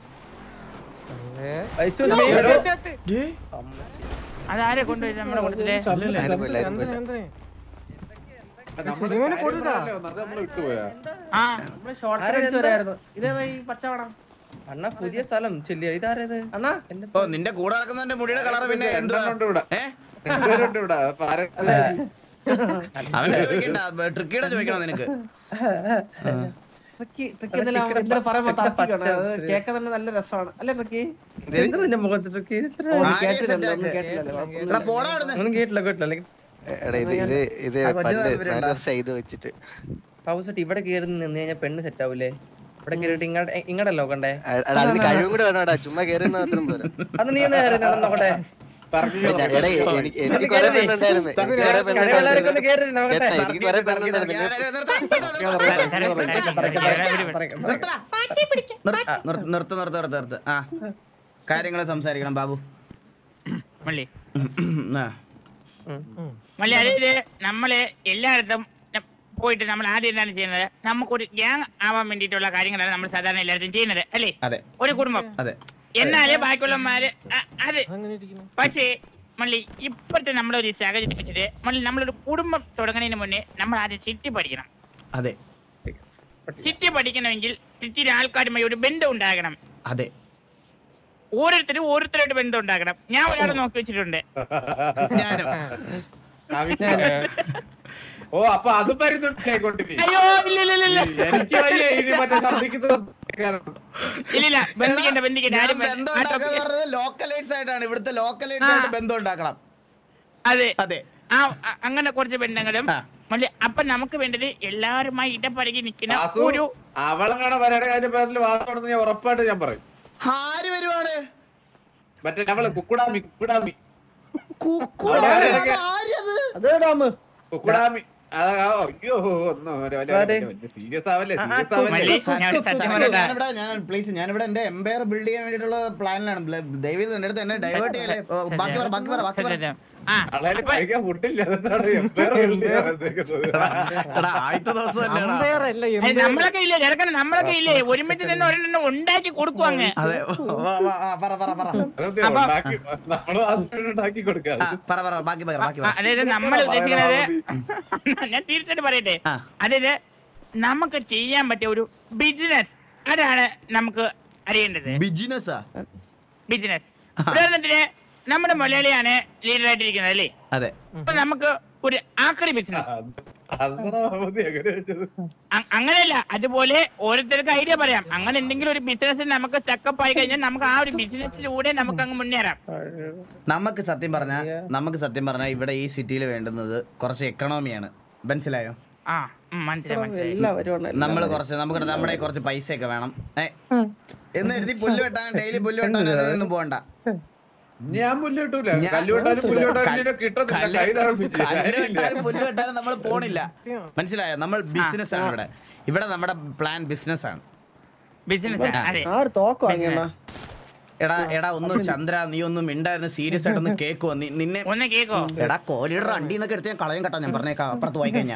ഡേ, അതാരെ കൊണ്ടുപോയി നമ്മുടെ കൂട്ടത്തില് ചന്ദ്രൻ ചന്ദ്രൻ നമ്മള് ഇവനെ കൊടുത്തതാ? കാര്യമല്ലേ വന്നത്? അത് നമ്മള് വിട്ടുപോയാ ആ നമ്മള് ഷോർട്ട് അടിച്ചു വരായിരുന്നു ഇതേ ഈ പച്ചവടം അണ്ണാ പുതിയ സ്ഥലം ചെല്ലി ഇതാരത് അണ്ണാ ഓ നിന്റെ കൂടെ നടക്കുന്നവന്റെ മുടിയുടെ കളർ പിന്നെ എന്തുവാ രണ്ടെണ്ണം ഇവിടെ ഏ രണ്ടുപേരുണ്ട് ഇവിടെ അപ്പൊ ആരെ- അവന്റെ ചോദിക്കണ്ട ട്രിക്കിയുടെ ചോദിക്കണം നിനക്ക് ട്രിക്കി ട്രിക്കി എന്തെല്ലാം എന്തെങ്കിലും പറയുമ്പോ തർക്കിക്കണം അത് കേൾക്കാൻ തന്നെ നല്ല രസമാണ് അല്ലേ ട്രിക്കി എന്താ നിന്റെ മുഖത്തൊക്കെ ഇത്ര ഓ, നീ ആരെയും കേട്ടില്ലല്ലോ, set ഒന്നും ആക്ക്. കേട്ടില്ലല്ലോ, എടാ കുഴപ്പമൊന്നുമില്ല. പോടാ അവിടുന്ന് ഒന്നും കേട്ടില്ല കേട്ടില്ല അല്ലെങ്കിൽ എടാ ഇത് ഇത് ഇത് ആ കൊച്ചിന് പണ്ട് താല്പര്യം നാല് ഉണ്ടോ? വർഷം ഇത് വെച്ചിട്ട് ഹൗസ് ഇവിടെ കയറി നിന്ന് കഴിഞ്ഞാൽ പെണ്ണ് സെറ്റ് ആവൂലേ ഇവിടെ കയറിയിട്ട് ഇങ്ങടെ ഇങ്ങടല്ലോ കണ്ടേ എ- എടാ അതിന് കഴിവും കൂടെ വേണോടാ ചുമ്മാ കയറി മാത്രം പോരാ അത് നീ ഒന്ന് കയറി നിന്ന് നോക്കട്ടെ പറഞ്ഞു എടാ എനിക്ക് എനിക്ക് കുറെ പെണ്ണുണ്ടായിരുന്നു എനിക്ക് കുറെ കടകളൊക്കെ ഒന്ന് പെണ്ണുണ്ടായിരുന്നു കയറി നോക്കട്ടെ കേട്ടാ, എനിക്ക് കുറെ പെണ്ണുണ്ടായിരുന്നു നിർത്ത് നിർത്ത് നിർത്ത് നിർത്ത് നിർത്ത് ആ കാര്യങ്ങൾ സംസാരിക്കണം ബാബു മള്ളി ആ. മള്ളി അതായത് നമ്മള് എല്ലായിടത്തും ന- പോയിട്ട് നമ്മൾ ആദ്യം എന്താണ് ചെയ്യുന്നത് നമുക്കൊരു ഗ്യാങ് ആവാൻ വേണ്ടിയിട്ടുള്ള കാര്യങ്ങളാണ് നമ്മൾ സാധാരണ എല്ലായിടത്തും ചെയ്യുന്നത് അല്ലേ അതെ ഒരു കുടുംബം അതെ എന്നാലേ ബാക്കിയുള്ളമാര് അ- അത് അങ്ങനെ ഇരിക്കുന്നു പക്ഷേ മള്ളി ഇപ്പോഴത്തെ നമ്മളൊരു സാഹചര്യം വെച്ചിട്ട് മള്ളി നമ്മളൊരു കുടുംബം തുടങ്ങുന്നതിന് മുന്നേ നമ്മൾ ആദ്യം ചിട്ടി പഠിക്കണം അതെ ചിട്ടി പഠിക്കണമെങ്കിൽ ചിറ്റിയിലെ ആൾക്കാരുമായി ഒരു ബന്ധം ഉണ്ടാകണം അതെ ഓരോരുത്തരും ഓരോരുത്തരായിട്ട് ബന്ധം ഉണ്ടാക്കണം ഞാൻ ഒരാളെ നോക്കി വെച്ചിട്ടുണ്ട് ഞാനും ഓ അപ്പൊ അത് പരിചയക്കൊണ്ടിരി അയ്യോ ഇല്ല ഇല്ല ഇല്ല, ഇല്ല എനിക്ക് വയ്യ ഇത് മറ്റേ ഛർദിക്കുന്നത് കേൾക്കാനാണ്. ഇല്ല ഇല്ല ബന്ധിക്കണ്ട ബന്ധിക്കണ്ട ഞാൻ ആരും ബ- ബന്ധം ആ ഉണ്ടാക്കുക topic- പറഞ്ഞത് ലോക്കലൈറ്റ്സ് ആയിട്ടാണ് ഇവിടുത്തെ ലോക്കലൈറ്റ്സ് ആയിട്ട് ബന്ധം ഉണ്ടാക്കണം അതെ അതെ ആ അ- അങ്ങനെ കുറച്ച് ബന്ധങ്ങളും ആ. മള്ളി അപ്പൊ നമുക്ക് വേണ്ടത് എല്ലാവരുമായി ഇടപഴകി നിൽക്കുന്ന വാസു, ഒരു അവളെങ്ങാണ് വരാടെ കാര്യം പേരിൽ വാസമാണെന്ന് ഞാൻ ഉറപ്പായിട്ട് ഞാൻ പറയും ആര് വരുവാണ് മറ്റേ നമ്മള് കുക്കുടാമി കുക്കുടാമി കുക്കുടാ, അവിടെ ആരത്? അതേ ഡാമ് കുക്കുടാമി അതാ അയ്യോ ഒന്നും സീരിയസ് ആവല്ലേ സീരിയസ് മല്ലി, ആവല്ലേ ഞാൻ ഒരു സത്യം സത്യം പറയട്ടെ? ഞാനിവിടെ ഞാൻ പ്ലീസ് ഞാനിവിടെ എന്റെ എംപയർ ബിൽഡ് ചെയ്യാൻ വേണ്ടിയിട്ടുള്ള പ്ലാനിലാണ് ദയവ് എന്റെ അടുത്ത് എന്നെ ഡൈവേർട്ട് ചെയ്യല്ലേ ഓ, ബാക്കി പറ ബാക്കി പറ ബാക്കി പറ സത്യം. ആ, ആളെ അപ്പൊ കഴിക്കാൻ ഫുഡില്ല അതാണ് എംപയർ വന്നേക്കുന്നത്. എടാ, ആദ്യത്തെ ദിവസം അല്ലേടാ. അമ്പയർ അല്ല ഏ, നമ്മളൊക്കെ ഇല്ലേ ചെറുക്കൻ നമ്മളൊക്കെ ഇല്ലേ ഒരുമിച്ച് നിന്ന് ഒരെണ്ണം ഉണ്ടാക്കി കൊടുക്കും അങ്ങ് അതെ വാ, വാ, ആ, പറ പറ പറ അതെന്താ അപ്പൊ- ഉണ്ടാക്കി നമ്മള് അതുകൊണ്ട് ഉണ്ടാക്കി കൊടുക്കാം ആ, പറ പറ ബാക്കി പറ ബാക്കി ആ, പറ അതായത് നമ്മൾ ഉദ്ദേശിക്കുന്നത് ഞാൻ തീർച്ചയായിട്ടും പറയട്ടെ ആ. അതായത് നമുക്ക് ചെയ്യാൻ പറ്റിയ ഒരു ബിസിനസ് അതാണ് നമുക്ക് അറിയേണ്ടത് ബിസിനസ്സാ ബിസിനസ് ഉദാഹരണത്തിന് നമ്മുടെ മലയാളിയാണ് ലീഡർ ആയിട്ടിരിക്കുന്നത് അല്ലേ അതെ അപ്പൊ നമുക്ക് ഒരു ആക്രി ബിസിനസ് അന്നേരം മതി അങ്ങനെ വെച്ചത് അങ്ങനെയല്ല അതുപോലെ ഓരോരുത്തർക്ക് ഐഡിയ പറയാം അങ്ങനെ എന്തെങ്കിലും ഒരു ബിസിനസ് നമുക്ക് സ്റ്റക്കപ്പ് ആയി കഴിഞ്ഞാൽ നമുക്ക് ആ ഒരു ബിസിനസ്സിലൂടെ നമുക്ക് അങ്ങ് മുന്നേറാം നമുക്ക് സത്യം പറഞ്ഞ നമുക്ക് സത്യം പറഞ്ഞ ഇവിടെ ഈ സിറ്റിയിൽ വേണ്ടുന്നത് കുറച്ച് എക്കണോമിയാണ് മനസ്സിലായോ ആ ഉം, മനസ്സിലായി മനസ്സിലായി എല്ലാവരും നമ്മൾ കുറച്ച് നമുക്ക് നമ്മുടെ കുറച്ച് പൈസയൊക്കെ വേണം ഏ എന്ന് കരുതി പുല്ല് വെട്ടാൻ ഡെയിലി പുല്ല് വെട്ടാൻ അതിനൊന്നും പോകണ്ട ഞാൻ പുല്ല് കിട്ടൂല ഞാൻ- കല്ല് വെട്ടാനും പുല്ല് വെട്ടാനും ഇതിനെ കിട്ടത്തില്ല കല്ല് കൈ തറപ്പിച്ച് കല്ല് വെട്ടാനും പുല്ല് വെട്ടാനും നമ്മൾ പോണില്ല മനസ്സിലായോ നമ്മൾ ബിസിനസ് ആണ് ഇവിടെ ഇവിടെ നമ്മുടെ പ്ലാൻ ബിസിനസ് ആണ് ബിസിനസ് അതെ ആ ഒരു തോക്ക് വാങ്ങിയണ്ണ എടാ എടാ ഒന്ന് ചന്ദ്ര നീ ഒന്നും മിണ്ടായിരുന്നു സീരിയസ് ആയിട്ടൊന്ന് കേക്കുവോ നീ- നിന്നെ ഒന്ന് കേക്കോ എടാ കോലിയുടെ അണ്ടി എന്നൊക്കെ എടുത്ത് ഞാൻ കളയും കേട്ടോ ഞാൻ പറഞ്ഞേക്കാം അപ്പുറത്ത് പോയി കഴിഞ്ഞാ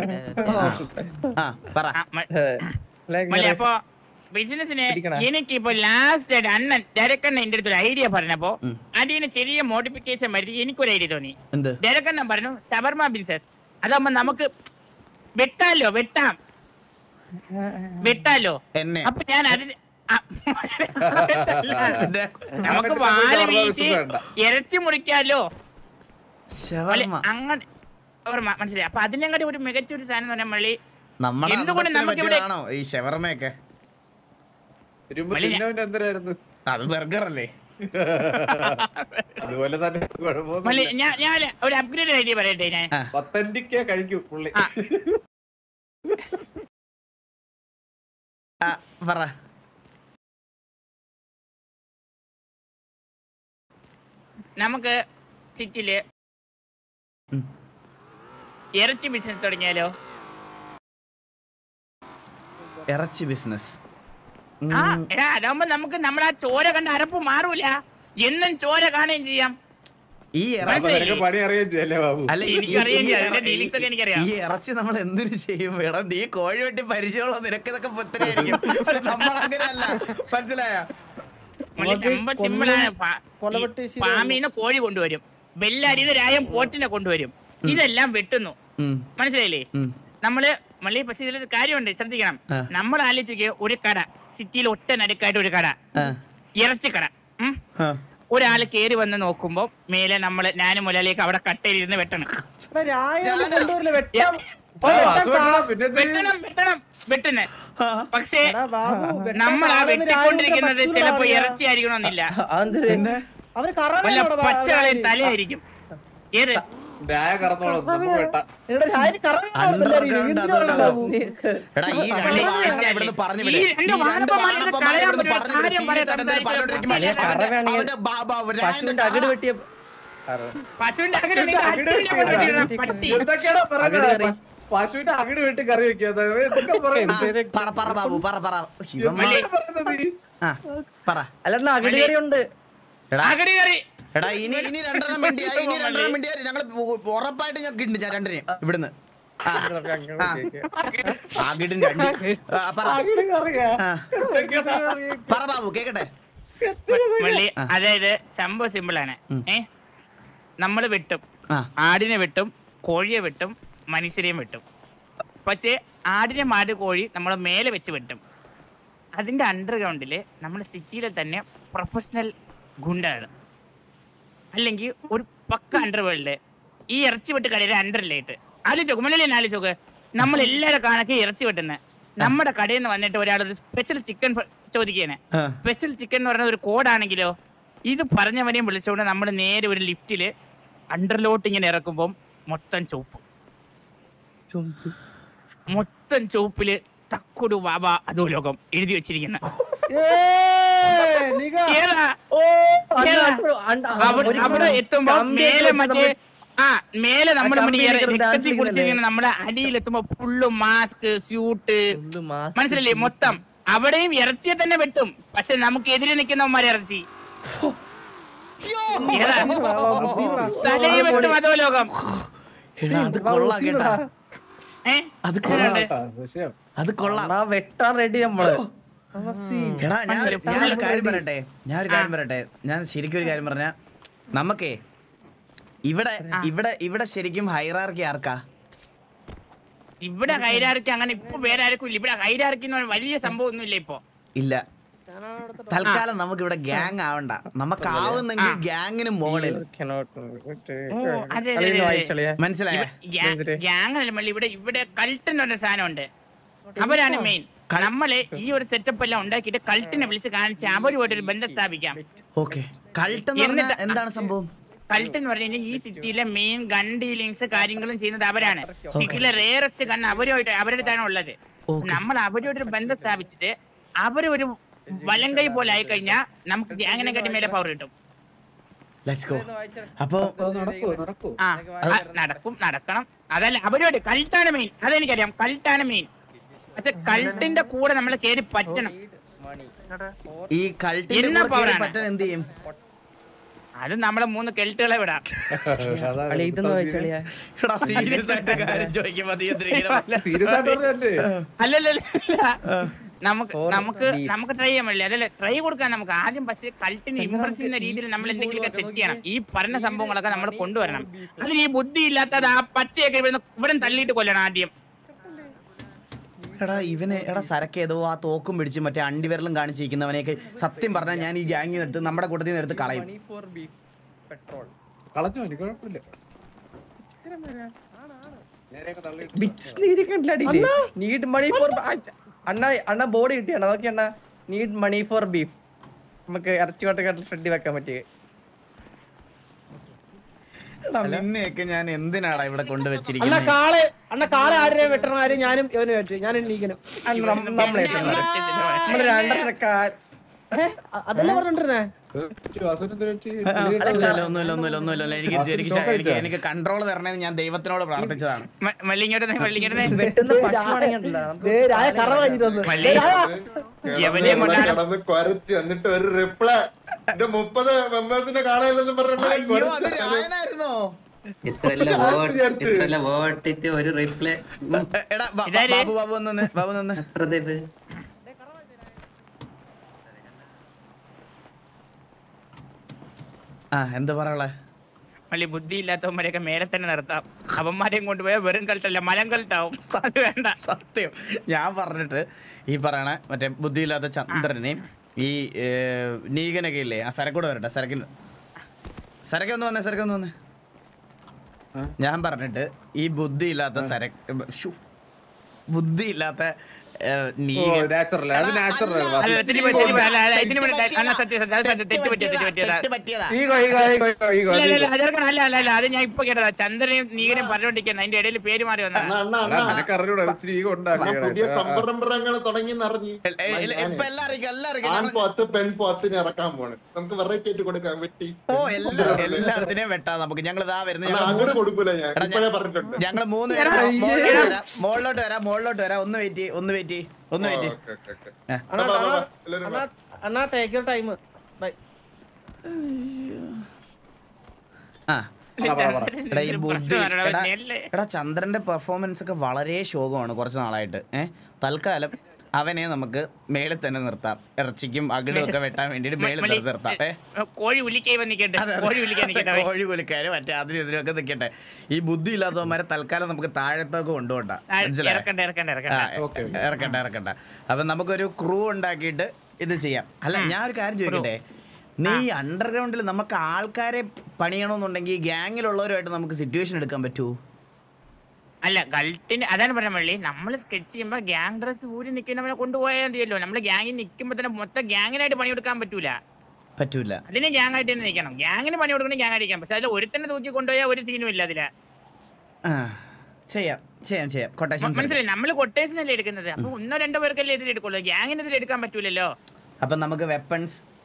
ആ പറ ആ, മ- മള്ളി, അപ്പൊ ബിസിനസിന് എനിക്ക് ഇപ്പൊ ലാസ്റ്റ് ആയിട്ട് അണ്ണൻ ഡയറക്ടർ എന്റെ അടുത്ത് ഒരു ഐഡിയ പറഞ്ഞപ്പോ അതിന് ചെറിയ മോഡിഫിക്കേഷൻ വരുത്തി എനിക്കൊരു ഐഡിയ തോന്നി എന്ത് ഡയറക്ടർ പറഞ്ഞു ചവർമ ബിസിനസ് അതാകുമ്പോ നമുക്ക് വെട്ടാലോ വെട്ടാം വെട്ടാലോ എന്നെ അപ്പൊ ഞാൻ അതിന് ആ, എന്റെ നമുക്ക് ആ, വാല് നമുക്ക് വീശി വേണ്ട. ഇറച്ചി മുറിക്കാലോ മള്ളി, ഷവർമ്മ അങ്ങനെ ഷവർമ്മ, മനസ്സിലായി അപ്പൊ അതിനെക്കാട്ടി ഒരു മികച്ച ഒരു സാധനം എന്ന് പറഞ്ഞാൽ മള്ളി നമ്മുടെ എന്തുകൊണ്ട് അന്തസ്സിന് നമുക്കിവിടെ- പറ്റിയതാണോ ഈ ഷവർമ്മയൊക്കെ തിരുമ്പോ മള്ളി, തിന്നവന്റെ എന്തരായിരുന്നു അത് ബർഗർ അല്ലേ അതുപോലെ തന്നെ മള്ളി കുഴപ്പമൊന്നുമില്ല ഞാൻ ഞാൻ ഒരു അപ്ഗ്രേഡ് ഐഡിയ പറയട്ടെ ഞാൻ ആ. പത്തൻറ്റിക്കേ കഴിക്കൂ പുള്ളി ആ. ആ, പറ നമുക്ക് സിറ്റിയില് ഉം. ഇറച്ചി ബിസിനസ് തുടങ്ങിയാലോ ഇറച്ചി ബിസിനസ് ആ എടാ അതാവുമ്പോ നമുക്ക് നമ്മുടെ ആ ചോര കണ്ട അരപ്പ് മാറൂല എന്നും ചോര കാണുകയും ചെയ്യാം ഈ അപ്പൊ ഇറച്ചി മനസ്സിലായി. നിനക്ക് പണി അറിയാൻ ചെയ്യല്ലേ ബാബു അല്ല ഈ- എനിക്കറിയാം, ഈ- അതിന്റെ ഈ- dealings ഒക്കെ എനിക്കറിയാം. ഈ ഇറച്ചി നമ്മൾ എന്തിനു ചെയ്യും വേണം നീ കോഴി വെട്ടി പരിചയമുള്ള നിനക്ക് ഇതൊക്കെ പുത്തനായിരിക്കും പക്ഷെ നമ്മൾ അങ്ങനെയല്ല മനസ്സിലായ സംഭവം സിമ്പിൾ ആണ് ഫാ- കൊലവെട്ടി ഈ ശീലം ഫാമിന്ന് കോഴി കൊണ്ടുവരും ബെല്ലടിന്ന് രായം പോറ്റിനെ കൊണ്ടുവരും ഇതെല്ലാം വെട്ടുന്നു മനസ്സിലായില്ലേ നമ്മള് മള്ളി പക്ഷെ ഇതിലൊരു കാര്യമുണ്ട് ശ്രദ്ധിക്കണം ആ. നമ്മൾ ആലോചിക്കുക ഒരു കട സിറ്റിയിൽ ഒറ്റ നടുക്കായിട്ട് ഒരു കട ഇറച്ചിക്കട ഉം. ഒരാള് കേറി വന്ന് നോക്കുമ്പോ മേലെ നമ്മള് ഞാനും മുലയിലേക്ക് അവിടെ കട്ടയിരുന്ന് വെട്ടണം കൊണ്ടുവരില്ല വെട്ടാം ആ, വാസു വെട്ടണം, പിന്നെ എന്ത് ചെയ്യും? വെട്ടണം വെട്ടണം വെട്ടുന്നെ പക്ഷേ എടാ ബാബു, വെട്ടാൻ നമ്മൾ ആ ആളൊന്നും വെട്ടിക്കൊണ്ടിരിക്കുന്നത് രാവിലെ ചിലപ്പോ പറ്റൂടാ. ഇറച്ചി ആയിരിക്കണമെന്നില്ല അതെന്ത് അവര് വല്ല കറവയാണ് പച്ചകളെ തലയായിരിക്കും ഏത് രായ കറന്നോളും നമുക്ക് വെട്ടാം ഇവിടെ രാവിലെ Underground അതുകൊണ്ട് ബാബു എടാ ഈ രണ്ട് മള്ളി, വാഴകളെ ഇവിടുന്ന് പറഞ്ഞു വിട്. ഈ ഈ രണ്ട് രണ്ട് വാഴപ്പന്മാരെ വാഴപ്പന്മാരെ കളയാൻ ഇവിടുന്ന് പറ്റുന്ന പറഞ്ഞു വിട്. കാര്യം serious ആയിട്ട് പറയാൻ എന്തെങ്കിലും പറഞ്ഞുകൊണ്ടിരിക്കുമ്പോ മള്ളി, അവന്റെ- കറവയാണെങ്കിൽ അവന്റെ ബാ- ബാ- പശുവിന്റെ രായന്റെ അകിട് കാ- വെട്ടിയ പശുവിന്റെ അങ്ങനെ നിങ്ങൾ അടിപൊളിയാ കൊണ്ടുവച്ചിരിക്കണം, പട്ടി എന്തൊക്കെയാണോ അകിട് പറയുന്നത് കറി. പശുവിന്റെ അകിട് വെട്ടി കറി വെക്കാതെ എന്തൊക്കെ ആ, പറയുന്നത് പറ പറ ബാബു പറ പറ ഇവന്മാർ എന്തൊക്കെ പറയുന്നത് നീ? ആ പറ അല്ല അകിട് കറി ഉണ്ട് എടാ അകടി കറി എടാ ഇനി ഇനി രണ്ടെണ്ണം മിണ്ടിയാ ഇനി രണ്ടെണ്ണം മിണ്ടിയാ ഞങ്ങൾ ഉറപ്പായിട്ട് ഞാൻ കിട്ടും ഞാൻ രണ്ടിനെയും ഇവിടുന്ന് ആ, ആ. അകിടിന്റെ അണ്ടി ആ, പറ അകിട് കറിയാ ആ. എന്തൊക്കെയാണ് കറി? പറ ബാബു കേക്കട്ടെ മള്ളി അതായത് സംഭവം സിമ്പിൾ ആണ് ഏ നമ്മൾ വെട്ടും ആ ആടിനെ വെട്ടും കോഴിയെ വെട്ടും മനുഷ്യരെയും വെട്ടും പക്ഷേ ആടിനെ മാട് കോഴി നമ്മൾ മേലെ വെച്ച് വെട്ടും അതിന്റെ അണ്ടർഗ്രൗണ്ടിൽ നമ്മൾ സിറ്റിയിലെ തന്നെ പ്രൊഫഷണൽ ഗുണ്ടാണ് അല്ലെങ്കിൽ ഒരു പക്ക അണ്ടർവേൾഡ് ഈ ഇറച്ചി വെട്ട് കടയുടെ അണ്ടറിലായിട്ട് ആലോചിച്ചോക്ക് മുന്നിൽ തന്നെ ആലോചിച്ചോക്ക് നമ്മൾ എല്ലാവരും കാണൊക്കെ ഇറച്ചി വെട്ടുന്നത് നമ്മുടെ കടയിൽ നിന്ന് വന്നിട്ട് ഒരാൾ ഒരു സ്പെഷ്യൽ ചിക്കൻ ചോദിക്കുകയാണ് ആ. സ്പെഷ്യൽ ചിക്കൻ എന്ന് പറയുന്നത് ഒരു കോഡാണെങ്കിലോ ഇത് പറഞ്ഞവനെയും വിളിച്ചുകൊണ്ട് നമ്മൾ നേരെ ഒരു ലിഫ്റ്റില് അണ്ടർലോട്ട് ഇങ്ങനെ ഇറക്കുമ്പോൾ മൊത്തം ചുവപ്പ് മൊത്തം ചുവപ്പില് തക്കുടു വാബ അതോ ലോകം എഴുതി വെച്ചിരിക്കുന്ന ഏതാ ഓ അണ്ണ, കേറാ. അണ്ണ, അവിടെ ഒരു അവിടെ എത്തുമ്പോ കമ്പി മേലെ വെച്ച് മറ്റേ ആ മേലെ നമ്മൾ ആ കമ്പി ഇരിക്കുന്ന dance രക്തത്തിൽ കുടിച്ചിരിക്കുന്ന കളിക്കുന്നല്ലേ? നമ്മുടെ അടിയിൽ എത്തുമ്പോ full mask suit full mask മനസ്സിലല്ലേ മൊത്തം അവിടെയും ഇറച്ചിയെ തന്നെ വെട്ടും പക്ഷെ നമുക്ക് എതിരെ നിൽക്കുന്നവന്മാരെ ഇറച്ചി ഏതാ? തലയെ വെട്ടും അതോ ലോകം എടാ അത് കൊള്ളാം കേട്ടാ ഏ അത് കൊള്ളാം കേട്ടാ, വിഷയം അത് കൊള്ളാം അണ്ണാ, വെട്ടാൻ റെഡി നമ്മള് എടാ ഞാൻ ഒരു- full ഞാൻ ഒരു കാര്യം പറയട്ടെ ഞാൻ ഒരു കാര്യം പറയട്ടെ ഞാൻ ശരിക്കും ഒരു കാര്യം പറഞ്ഞ നമുക്കേ ഇവിടെ ഇവിടെ ഇവിടെ ശരിക്കും ഹൈറാർക്കി ആർക്കാ ഇവിടെ കൈരാർക്ക് അങ്ങനെ ഇപ്പൊ വേറെ ആർക്കും ഇല്ല ഇവിടെ കൈരാർക്ക് എന്ന് പറഞ്ഞ വലിയ സംഭവം ഒന്നും ഇല്ല ഇപ്പൊ ഇല്ല തൽക്കാലം നമുക്ക് ഇവിടെ ഗ്യാങ് ആവണ്ട നമുക്ക് ആവുന്നെങ്കിൽ ഗ്യാങ്ങിന് മുകളിൽ Cannot- ഓ, അതെ, അതെ, കളിയിൽ അതെ. വായിച്ചളിയാ. ഇവ- ഗ്യാ- ഗ്യാങ് അല്ല മള്ളി ഇവിടെ ഇവിടെ കൾട്ട് എന്ന് പറഞ്ഞ സാധനമുണ്ട് അവരാണ് മെയിൻ നമ്മള് ഈ ഒരു സെറ്റപ്പ് എല്ലാം ഉണ്ടാക്കിയിട്ട് കൾട്ടിനെ വിളിച്ച് കാണിച്ച് അവരുമായിട്ട് ഒരു ബന്ധം സ്ഥാപിക്കാം ഓക്കെ കൾട്ട് എന്ന് പറഞ്ഞാൽ എന്നിട്ട് എന്താണ് സംഭവം കൾട്ട് എന്ന് പറഞ്ഞു കഴിഞ്ഞാൽ ഈ സിറ്റിയിലെ മെയിൻ ഗൺ ഡീലിങ്സ് കാര്യങ്ങളും ചെയ്യുന്നത് അവരാണ് സിറ്റിയിലെ റേറസ്റ്റ് ഗൺ അവരുമായിട്ട് അവരുടെ അടുത്താണ് ഉള്ളത് Okay. നമ്മൾ അവരുമായിട്ട് ഒരു ബന്ധം സ്ഥാപിച്ചിട്ട് അവരൊരു വലങ്കൈ പോലെ ആയി കഴിഞ്ഞാൽ നമുക്ക് ഗ്യാങ്ങിനെ കാട്ടി മേലെ പവർ കിട്ടും ലെറ്റ്സ് ഗോ അപ്പൊ അത് നടക്കുവോ നടക്കുവോ ആ ആ, നടക്കും നടക്കണം അതല്ല അവരോട് കൾട്ടാണ് മെയിൻ അതെനിക്കറിയാം കൾട്ടാണ് മെയിൻ പക്ഷെ കൾട്ടിന്റെ കൂടെ നമ്മൾ കേറി പറ്റണം ഈ കൾട്ടിന്റെ എന്നാ കൂടെ കേറി power ആണ്? പറ്റാൻ എന്ത് ചെയ്യും അത് നമ്മളെ മൂന്ന് കെൽട്ടുകളെ വിടാം അതാണ് കളി ഇതൊന്ന് വായിച്ചളിയാ. എടാ സീരിയസ് ആയിട്ട് കാര്യം ചോദിക്കുമ്പോ നീ എന്തിനാ ഇങ്ങനെ സീരിയസ് ആയിട്ട് പറഞ്ഞല്ലേ അല്ലല്ല നമുക്ക് Or നമുക്ക് beef. നമുക്ക് ട്രൈ ചെയ്യാൻ പറ്റില്ല അതല്ലേ ട്രൈ കൊടുക്കാൻ നമുക്ക് ആദ്യം പക്ഷേ കൾട്ടിന് ഇമ്പ്രസ് ചെയ്യുന്ന രീതിയിൽ നമ്മൾ എന്തെങ്കിലുമൊക്കെ സെറ്റ് ചെയ്യണം ഈ പറഞ്ഞ സംഭവങ്ങളൊക്കെ നമ്മൾ കൊണ്ടുവരണം അതിന് ഈ ബുദ്ധി ഇല്ലാത്തത് ആ പച്ചയൊക്കെ ഇവിടെ ഇവിടെ തള്ളിയിട്ട് കൊല്ലണം ആദ്യം എടാ ഇവന് എടാ സരക്ക് ഏതോ ആ തോക്കും പിടിച്ച് മറ്റേ അണ്ടിവിരലും കാണിച്ചിരിക്കുന്നവനെയൊക്കെ സത്യം പറഞ്ഞാൽ ഞാൻ ഈ ഗ്യാങ്ങിൽ നിന്ന് എടുത്ത് നമ്മുടെ കൂട്ടത്തിൽ നിന്ന് എടുത്ത് കളയും Money for beef. Petrol. കളഞ്ഞു എനിക്ക് കുഴപ്പമില്ല നേരെയൊക്കെ തള്ളിയിട്ട് Bits ന്ന് എഴുതിയിട്ടില്ല അടിയില്. Need money for ആ, അണ്ണ അണ്ണ ബോർഡ് കിട്ടിയാണ് നോക്കി അണ്ണ നീഡ് മണി ഫോർ ബീഫ് നമുക്ക് ഇറച്ചി വട്ടക്കാട്ടിൽ ഫ്രണ്ടി വെക്കാൻ പറ്റിയ എടാ നിന്നെയൊക്കെ ഞാൻ എന്തിനാടാ ഇവിടെ അണ്ണ കൊണ്ടുവച്ചിരിക്കുന്നത് കാളെ അണ്ണ കാളെ ആടിനെ വെട്ടണ കാര്യം ഞാനും ഇവന് പറ്റു ഞാൻ എണ്ണീക്കനും നമ്മളെ നമ്മള് രണ്ടരക്കാ അതല്ലേ പറഞ്ഞോണ്ടിരുന്നേ വാസുവിനെന്ത് പറ്റി? ഒന്നുമില്ല ഒന്നുമില്ല ഒന്നുമില്ല ഒന്നുമില്ല എനിക്ക് എനിക്ക് ശ- എനിക്ക് എനിക്ക് കൺട്രോൾ തരണമെന്ന് ഞാൻ ദൈവത്തിനോട് പ്രാർത്ഥിച്ചതാണ് മല്ലിങ്ങോട്ടെ മല്ലിങ്ങോട്ടെ വെട്ടുന്ന പശുവാണെങ്കിലല്ല ദേ, രായ കറ കഴിഞ്ഞിട്ട് വന്ന് മല്ലി എവനെയും കൊണ്ടാണ് കിടന്ന് കൊരച്ച് എന്നിട്ട് ഒരു റിപ്ലൈ എന്റെ മുപ്പത് മെമ്പേഴ്സിനെ കാണാനില്ലെന്ന് അയ്യോ അത് പറഞ്ഞിട്ട് രായനായിരുന്നോ ഇത്രല്ല വോട്ട് ഇത്രല്ല വോട്ടിട്ട് ഒരു റിപ്ലൈ എ- എടാ ബ- ബ- ഇതാര്? ബാബു ബാബു ഒന്ന് ബാബു നിന്ന് പ്രദീപ് ആ എന്താ പറയാ മല്ലി ബുദ്ധി ഇല്ലാത്തവന്മാരെയൊക്കെ മേലെ തന്നെ നിർത്താം അവന്മാരെയും കൊണ്ടുപോയാൽ വെറും കൾട്ടല്ല മലം കൾട്ടാവും അത് വേണ്ട സത്യം ഞാൻ പറഞ്ഞിട്ട് ഈ പറയണ മറ്റേ ബുദ്ധിയില്ലാത്ത ചന്ദ്രനെയും ഈ ഏ, നീകനൊക്കെ ഇല്ലേ ആ സരക്കൂടെ വരട്ടെ സരക്കിന് സരക്ക് ഒന്ന് വന്നേ സരക്ക് ഒന്ന് വന്നേ ഞാൻ പറഞ്ഞിട്ട് ഈ ബുദ്ധിയില്ലാത്ത സരക്ക് ശ്ശു. ബുദ്ധിയില്ലാത്ത ഏ, ഓ നീകൻ നാച്ചുറൽ അത് നാച്ചുറൽ അല്ല തെറ്റി പറ്റി തെറ്റി പറ്റി. അല്ല, അല്ല, ഇതിന് വേണ്ടി അല്ല സത്യം സത്യം അത് സത്യം തെറ്റ് പറ്റിയ തെറ്റ് പറ്റിയതാ തെറ്റ് പറ്റിയതാ ego ego ego ego ego ഇല്ല, ഇല്ല, ഇല്ല, അതൊക്കെ അല്ല അല്ല അല്ല അത് ഞാൻ ഇപ്പൊ കേട്ടതാ ചന്ദ്രനെയും നീകനെയും പറഞ്ഞോണ്ടിരിക്കുന്ന അതിന്റെ ഇടയിൽ പേര് മാറി വന്നതാ നിനക്ക് അറിഞ്ഞൂടാ ഇച്ചിരി ഈഗോ പുതിയ ഉണ്ടാക്കി സംരംഭങ്ങൾ തുടങ്ങി അറിഞ്ഞു എ- എ- ഇല്ല, ഇപ്പൊ എല്ലാം അറിയിക്കും എല്ലാം അറിയിക്കും ആൺ ഞങ്ങൾ- പോത്ത് പെൺ പോത്തിന് ഇറക്കാൻ പോണ് നമുക്ക് വെറൈറ്റി ആയിട്ട് കൊടുക്കാൻ പറ്റി ഓ എല്ലാ എല്ലാത്തിനെയും വെട്ടാ നമുക്ക് ഞങ്ങൾ ഇതാ വരുന്നത് എന്നാ ഞങ്ങൾ അങ്ങോട്ട് കൊടുക്കൂല ഞാൻ എടാ, ഇപ്പഴേ പറഞ്ഞിട്ടുണ്ട് ഞങ്ങൾ മൂന്ന് പേര് മോളിലോട്ട് വരാം മോളിലോട്ട് വരാം മോളിലോട്ട് വരാം ഒന്ന് വെയിറ്റ് ഒന്ന് വെയിറ്റ് ഒന്ന് വെയിറ്റ് ഓക്കേ, ഓക്കേ, ഓക്കേ. ആ. അണ്ണാ വാ, വാ, വാ. അണ്ണാ, എല്ലാവരും അണ്ണാ വാ. അണ്ണാ ടേക്ക് യുവർ ടൈം ബൈ ആ എടാ ഈ ബുദ്ധി എടാ, പ്രശ്നം എടാ ചന്ദ്രന്റെ പെർഫോമൻസ് ഒക്കെ വളരെ ശോകമാണ് കുറച്ച് നാളായിട്ട് ഏഹ് തൽക്കാലം അവനെ നമുക്ക് മേളിൽ തന്നെ നിർത്താം ഇറച്ചിക്കും അകിടും ഒക്കെ വെട്ടാൻ വേണ്ടിട്ട് മേളിൽ തന്നെ നിർത്താം ഏ കോഴി ഉലിക്കായി വന്നിക്കട്ടെ കോഴി ഉലിക്കാൻ നിക്കട്ടെ കോഴി കുലിക്കാര് മറ്റേ അതിനും ഇതിനൊക്കെ നിൽക്കട്ടെ ഈ ബുദ്ധി ഇല്ലാത്തവന്മാരെ തൽക്കാലം നമുക്ക് താഴത്തേക്ക് കൊണ്ടുപോണ്ട മനസ്സിലായോ? ഇറക്കണ്ട ഇറക്കണ്ട ആ, ഇറക്കണ്ട ഇറക്കണ്ട ഇറക്കണ്ട അപ്പൊ നമുക്കൊരു ക്രൂ ഉണ്ടാക്കിയിട്ട് ഇത് ചെയ്യാം അല്ല ഞാൻ ഒരു കാര്യം ചോദിക്കട്ടെ നീ അണ്ടർഗ്രൗണ്ടിൽ നമുക്ക് ആൾക്കാരെ പണിയണമെന്നുണ്ടെങ്കിൽ ഗ്യാങ്ങിലുള്ളവരുമായിട്ട് നമുക്ക് സിറ്റുവേഷൻ എടുക്കാൻ പറ്റുമോ അല്ല ഗൾട്ടിന് അതാണ് പറഞ്ഞ മള്ളി നമ്മൾ സ്കെച്ച് ചെയ്യുമ്പോ ഗ്യാങ് ഡ്രസ് ഊരി നിൽക്കുന്നവനെ കൊണ്ടുപോയാൽ മതിയല്ലോ നമ്മൾ ഗ്യാങ്ങിൽ നിൽക്കുമ്പോ തന്നെ മൊത്തം ഗ്യാങ്ങിനായിട്ട് പണിയെടുക്കാൻ പറ്റൂല പറ്റൂല അതിന് ഗ്യാങ് ആയിട്ട് തന്നെ നിൽക്കണം ഗ്യാങ്ങിന് പണി കൊടുക്കണമെങ്കിൽ ഗ്യാങ് അടിക്കാം പക്ഷെ അതിൽ ഒരുത്തന്നെ തൂക്കി കൊണ്ടുപോയാൽ ഒരു സീനും ഇല്ല അതില് ആ ചെയ്യാം ചെയ്യാം ചെയ്യാം മ- കൊട്ടേഷൻ മനസ്സിലായി നമ്മൾ കൊട്ടേഷൻ അല്ലേ എടുക്കുന്നത് അപ്പൊ ഒന്നോ രണ്ടോ പേർക്കല്ലേ ഇതിൽ എടുക്കുള്ളൂ ഗ്യാങ്ങിന് ഇതിൽ എടുക്കാൻ പറ്റൂലല്ലോ അപ്പൊ നമുക്ക് വെപ്പൺസ്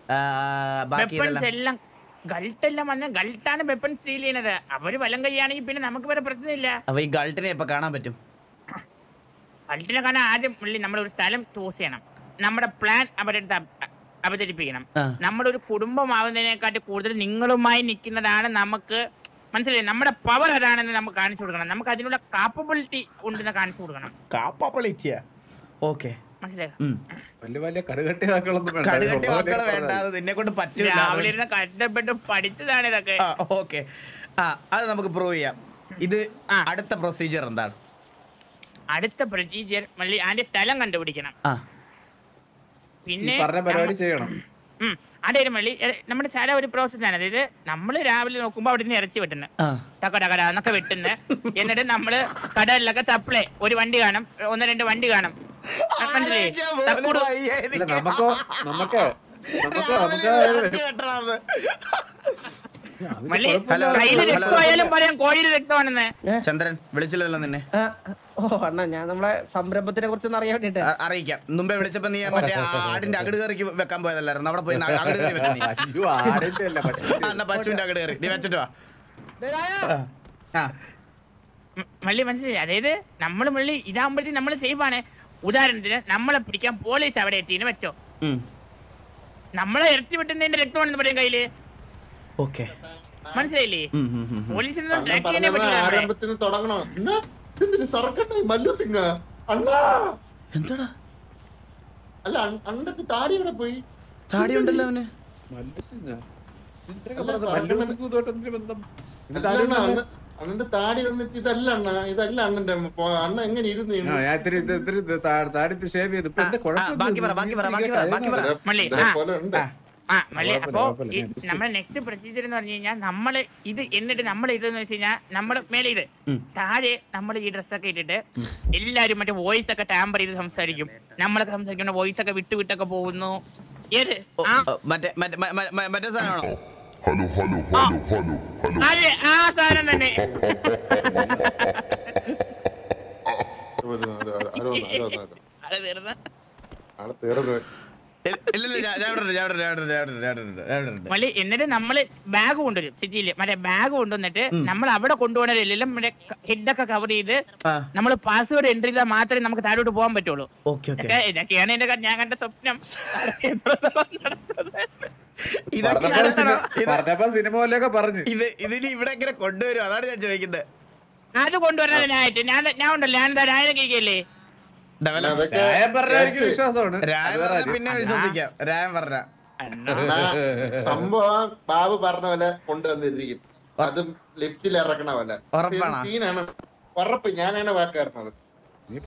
ആ, ബാക്കി വെപ്പൺസ് ഇതെല്ലാം എല്ലാം ഗൾട്ട് എല്ലാം വന്ന് ഗൾട്ടാണ് വെപ്പൺസ് ഡീൽ ചെയ്യുന്നത് അവര് വലം കൈയാണെങ്കിൽ പിന്നെ നമുക്ക് വേറെ പ്രശ്നമില്ല അപ്പൊ ഈ ഗൾട്ടിനെ ഇപ്പൊ കാണാൻ പറ്റും ഗൾട്ടിനെ കാണാൻ ആദ്യം പുള്ളി നമ്മൾ ഒരു സ്ഥലം ചൂസ് ചെയ്യണം നമ്മുടെ പ്ലാൻ അവരുടെ അടുത്ത് അവ- അവതരിപ്പിക്കണം ആ. നമ്മുടെ ഒരു കുടുംബമാവുന്നതിനെക്കാട്ടി കൂടുതൽ നിങ്ങളുമായി നിൽക്കുന്നതാണ് നമുക്ക് മനസ്സിലായി നമ്മുടെ പവർ അതാണെന്ന് നമുക്ക് കാണിച്ചു കൊടുക്കണം നമുക്ക് അതിനുള്ള കാപ്പബിലിറ്റി ഉണ്ടെന്ന് കാണിച്ചു കൊടുക്കണം കാപ്പളിച്ചിയ ഓക്കെ മനസ്സിലായി വലിയ വലിയ കടുകട്ടി വാക്കുകളൊന്നും വേണ്ട കടുകട്ടി ഉള്ളത് മക്കളെ പറഞ്ഞാ വേണ്ട അത് നിന്നെ കൊണ്ട് പറ്റൂല രാവിലെ ഇരുന്ന് കഷ്ടപ്പെട്ട് പഠിച്ചതാണ് ഇതൊക്കെ ഓക്കെ ആ അത് നമുക്ക് പ്രൂവ് ചെയ്യാം ഇത് ആ. അടുത്ത പ്രൊസീജിയർ എന്താണ് അടുത്ത പ്രൊസീജിയർ മള്ളി അതിന്റെ സ്ഥലം കണ്ടുപിടിക്കണം ആ ഈ പിന്നെ പറഞ്ഞ പരിപാടി ചെയ്യണം ഉം. അതേ ഒരു മള്ളി എ, നമ്മുടെ സ്ഥലം ഒരു പ്രോസസ്സാണ് അതായത് നമ്മൾ രാവിലെ നോക്കുമ്പോൾ അവിടെ നിന്ന് ഇറച്ചി വെട്ടുന്നത് ആ ടക ടക എന്നൊക്കെ വെട്ടുന്നത് എന്നിട്ട് നമ്മള് കടലിലൊക്കെ സപ്ലൈ ഒരു വണ്ടി കാണും ഒന്ന് രണ്ട് വണ്ടി കാണും മനസ്സിലായി ആലോചിക്കാൻ പോലും തക്കുടു വയ്യ അല്ല എനിക്ക്. നമുക്കോ നമുക്ക് നമുക്ക് നമുക്ക് ഇറച്ചി വെട്ടണത്. മള്ളി ഹലോ, കയ്യിൽ ഹലോ, രക്തമായാലും ഹലോ. പറയാം കോഴിയുടെ രക്തമാണെന്ന് ചന്ദ്രൻ വിളിച്ചില്ലല്ലോ നിന്നെ ആ, ഓ അണ്ണാ ഞാൻ നമ്മളെ സംരംഭത്തിനെ കുറിച്ച് അറിയാൻ വേണ്ടിട്ട് അ- അറിയിക്കാം മുമ്പേ വിളിച്ചപ്പോ നീ മറ്റേ ആ ആടിന്റെ അകട് കയറിക്ക് വെക്കാൻ പോയതല്ലായിരുന്നു അവിടെ പോയി ന- അകട് കയറി വെക്കാൻ നീ. അയ്യോ ആടിന്റെ അല്ല പക്ഷേ ആ, എന്നാ പശുവിന്റെ അകട് കയറി നീ വെച്ചിട്ട് വാ ആ ഉം, മള്ളി മനസ്സിലായി അതായത് നമ്മൾ മള്ളി ഇതാകുമ്പോഴത്തേക്ക് നമ്മൾ സേഫ് ആണ് ഉദാഹരണത്തിന് നമ്മളെ പിടിക്കാൻ പോലീസ് അവിടെ എത്തിയെന്ന് വെച്ചോ ഉം. നമ്മളെ ഇറച്ചി വെട്ടുന്നതിന്റെ രക്തമാണെന്ന് പറയും കയ്യില് ഓക്കെ മനസ്സിലായില്ലേ ഉം, ഉം, ഉം, ഉം. പോലീസിനൊന്നും അണ്ണൻ ട്രാക്ക് ചെയ്യാനേ പറഞ്ഞത് പറ്റില്ല നമ്മളെ. ആരംഭത്തിന് തുടങ്ങണോ എന്നാ എന്തിന് സർക്കട്ടെ മല്ലു സിംഗ് അണ്ണാ എന്താടാ അല്ല അണ്ണ- അണ്ണന്റെ താടി ഇവിടെ പോയി താടി ഉണ്ടല്ലോ അവന് മല്ലു ഇത്രയൊക്കെ അല്ല, പറഞ്ഞത് മല്ലു സിംഗ് ഇതുമായിട്ട് എന്തിന് ബന്ധം ഇത് താടി അല്ല, ഉണ്ടല്ലോ. അണ്ണ- അണ്ണന്റെ താടി വന്നിട്ട് ഇതല്ല അണ്ണ ഇതല്ല അണ്ണന്റെ പോ- അണ്ണ എങ്ങനെ ഇരുന്ന് ആ, ഞാൻ ഇത്തിരി ഇത് ഇത്തിരി ഇത് താ- താടി ഷേവ് ചെയ്ത് ഇപ്പൊ എന്താ ആ, കുഴപ്പം ബാക്കി പറ, ബാക്കി പറ, ബാക്കി പറ, ബാക്കി പറ. മള്ളി, ആ. ഇതേപോലെ ഉണ്ട് ആ മള്ളി കുഴപ്പമില്ല, അപ്പോ കുഴപ്പമില്ല. ഈ ഞാൻ just- നമ്മുടെ നെക്സ്റ്റ് പ്രൊസീജിയർ എന്ന് പറഞ്ഞു കഴിഞ്ഞാൽ നമ്മള് ഇത് എന്നിട്ട് നമ്മൾ ഇതെന്ന് വെച്ച് കഴിഞ്ഞാൽ നമ്മള് മേലെ ഇത് ഉം. താഴെ നമ്മൾ ഈ ഡ്രസ്സൊക്കെ ഇട്ടിട്ട് എല്ലാരും മറ്റേ വോയിസ് ഒക്കെ ടാമ്പർ ചെയ്ത് സംസാരിക്കും നമ്മളൊക്കെ സംസാരിക്കുന്ന വോയിസ് ഒക്കെ വിട്ടു വിട്ടൊക്കെ പോകുന്നു ഏത് ഓ, ആ ഓ, മറ്റേ മറ്റേ മ- മ- മ- മറ്റേ സാധനമാണോ അതെ ആ സാധനം തന്നെ ഒരു- ഒരു- ഒരു- ഒരു വന്നു, ഒരു വന്നു, ഒരു വന്നു. അത് വെറുതെ ആള് തീർന്ന് ഇല്ല ഇല്ല ഇല്ല, ഞാൻ ഞാൻ ഇവിടെ ഉണ്ട്, ഞാൻ ഇവിടെ ഉണ്ട്, ഞാൻ ഇവിടെ ഉണ്ട്, ഞാൻ ഇവിടെ ഉണ്ട്, ഞാൻ ഇവിടെ ഉണ്ട്, ഞാൻ ഇവിടെ ഉണ്ട്. മള്ളി എന്നിട്ട് നമ്മള് ബാഗ് കൊണ്ടുവരും സിറ്റിയില് മറ്റേ ബാഗ് കൊണ്ടുവന്നിട്ട് നമ്മൾ അവിടെ കൊണ്ടുപോകണമെല്ലാം മറ്റേ ഹെഡൊക്കെ കവർ ചെയ്ത് ആ നമ്മൾ പാസ്വേഡ് എൻട്രി ചെയ്താൽ മാത്രമേ നമുക്ക് താഴോട്ട് പോകാൻ പറ്റുള്ളൂ ഓക്കെ ഓക്കെ ഇതൊക്കെ- ഇതൊക്കെയാണ് എന്റെ ക- ഞാൻ കണ്ട സ്വപ്നം ഇതൊക്കെ പറഞ്ഞപ്പോ സിനി- പറഞ്ഞപ്പോ സിനിമ പോലെയൊക്കെ പറഞ്ഞു ഇത് ഇതിന് ഇവിടെ എങ്ങനെ കൊണ്ടുവരും അതാണ് ഞാൻ ചോദിക്കുന്നത് അത് കൊണ്ടുവരണതിനായിട്ട് ഞാൻ ഞാൻ ഉണ്ടല്ലോ ഞാൻ രായനക്കിരിക്കല്ലേ ഡെവലപ്പ് അതൊക്കെ രായം പറഞ്ഞ എനിക്ക് വിശ്വാസമാണ് രായം അത് വേറെ പറഞ്ഞ കാര്യം. പിന്നെ വിശ്വസിക്കാം രായം പറഞ്ഞ അണ്ണാ, സംഭവം ബാബു പറഞ്ഞ പോലെ കൊണ്ടുവന്നിരിക്കും അതും ലിഫ്റ്റിൽ ഇറക്കണ പോലെ ഉറപ്പാണോ? സീനാണ് ഉറപ്പ് ഞാനാണ് വാക്കാറുന്നത്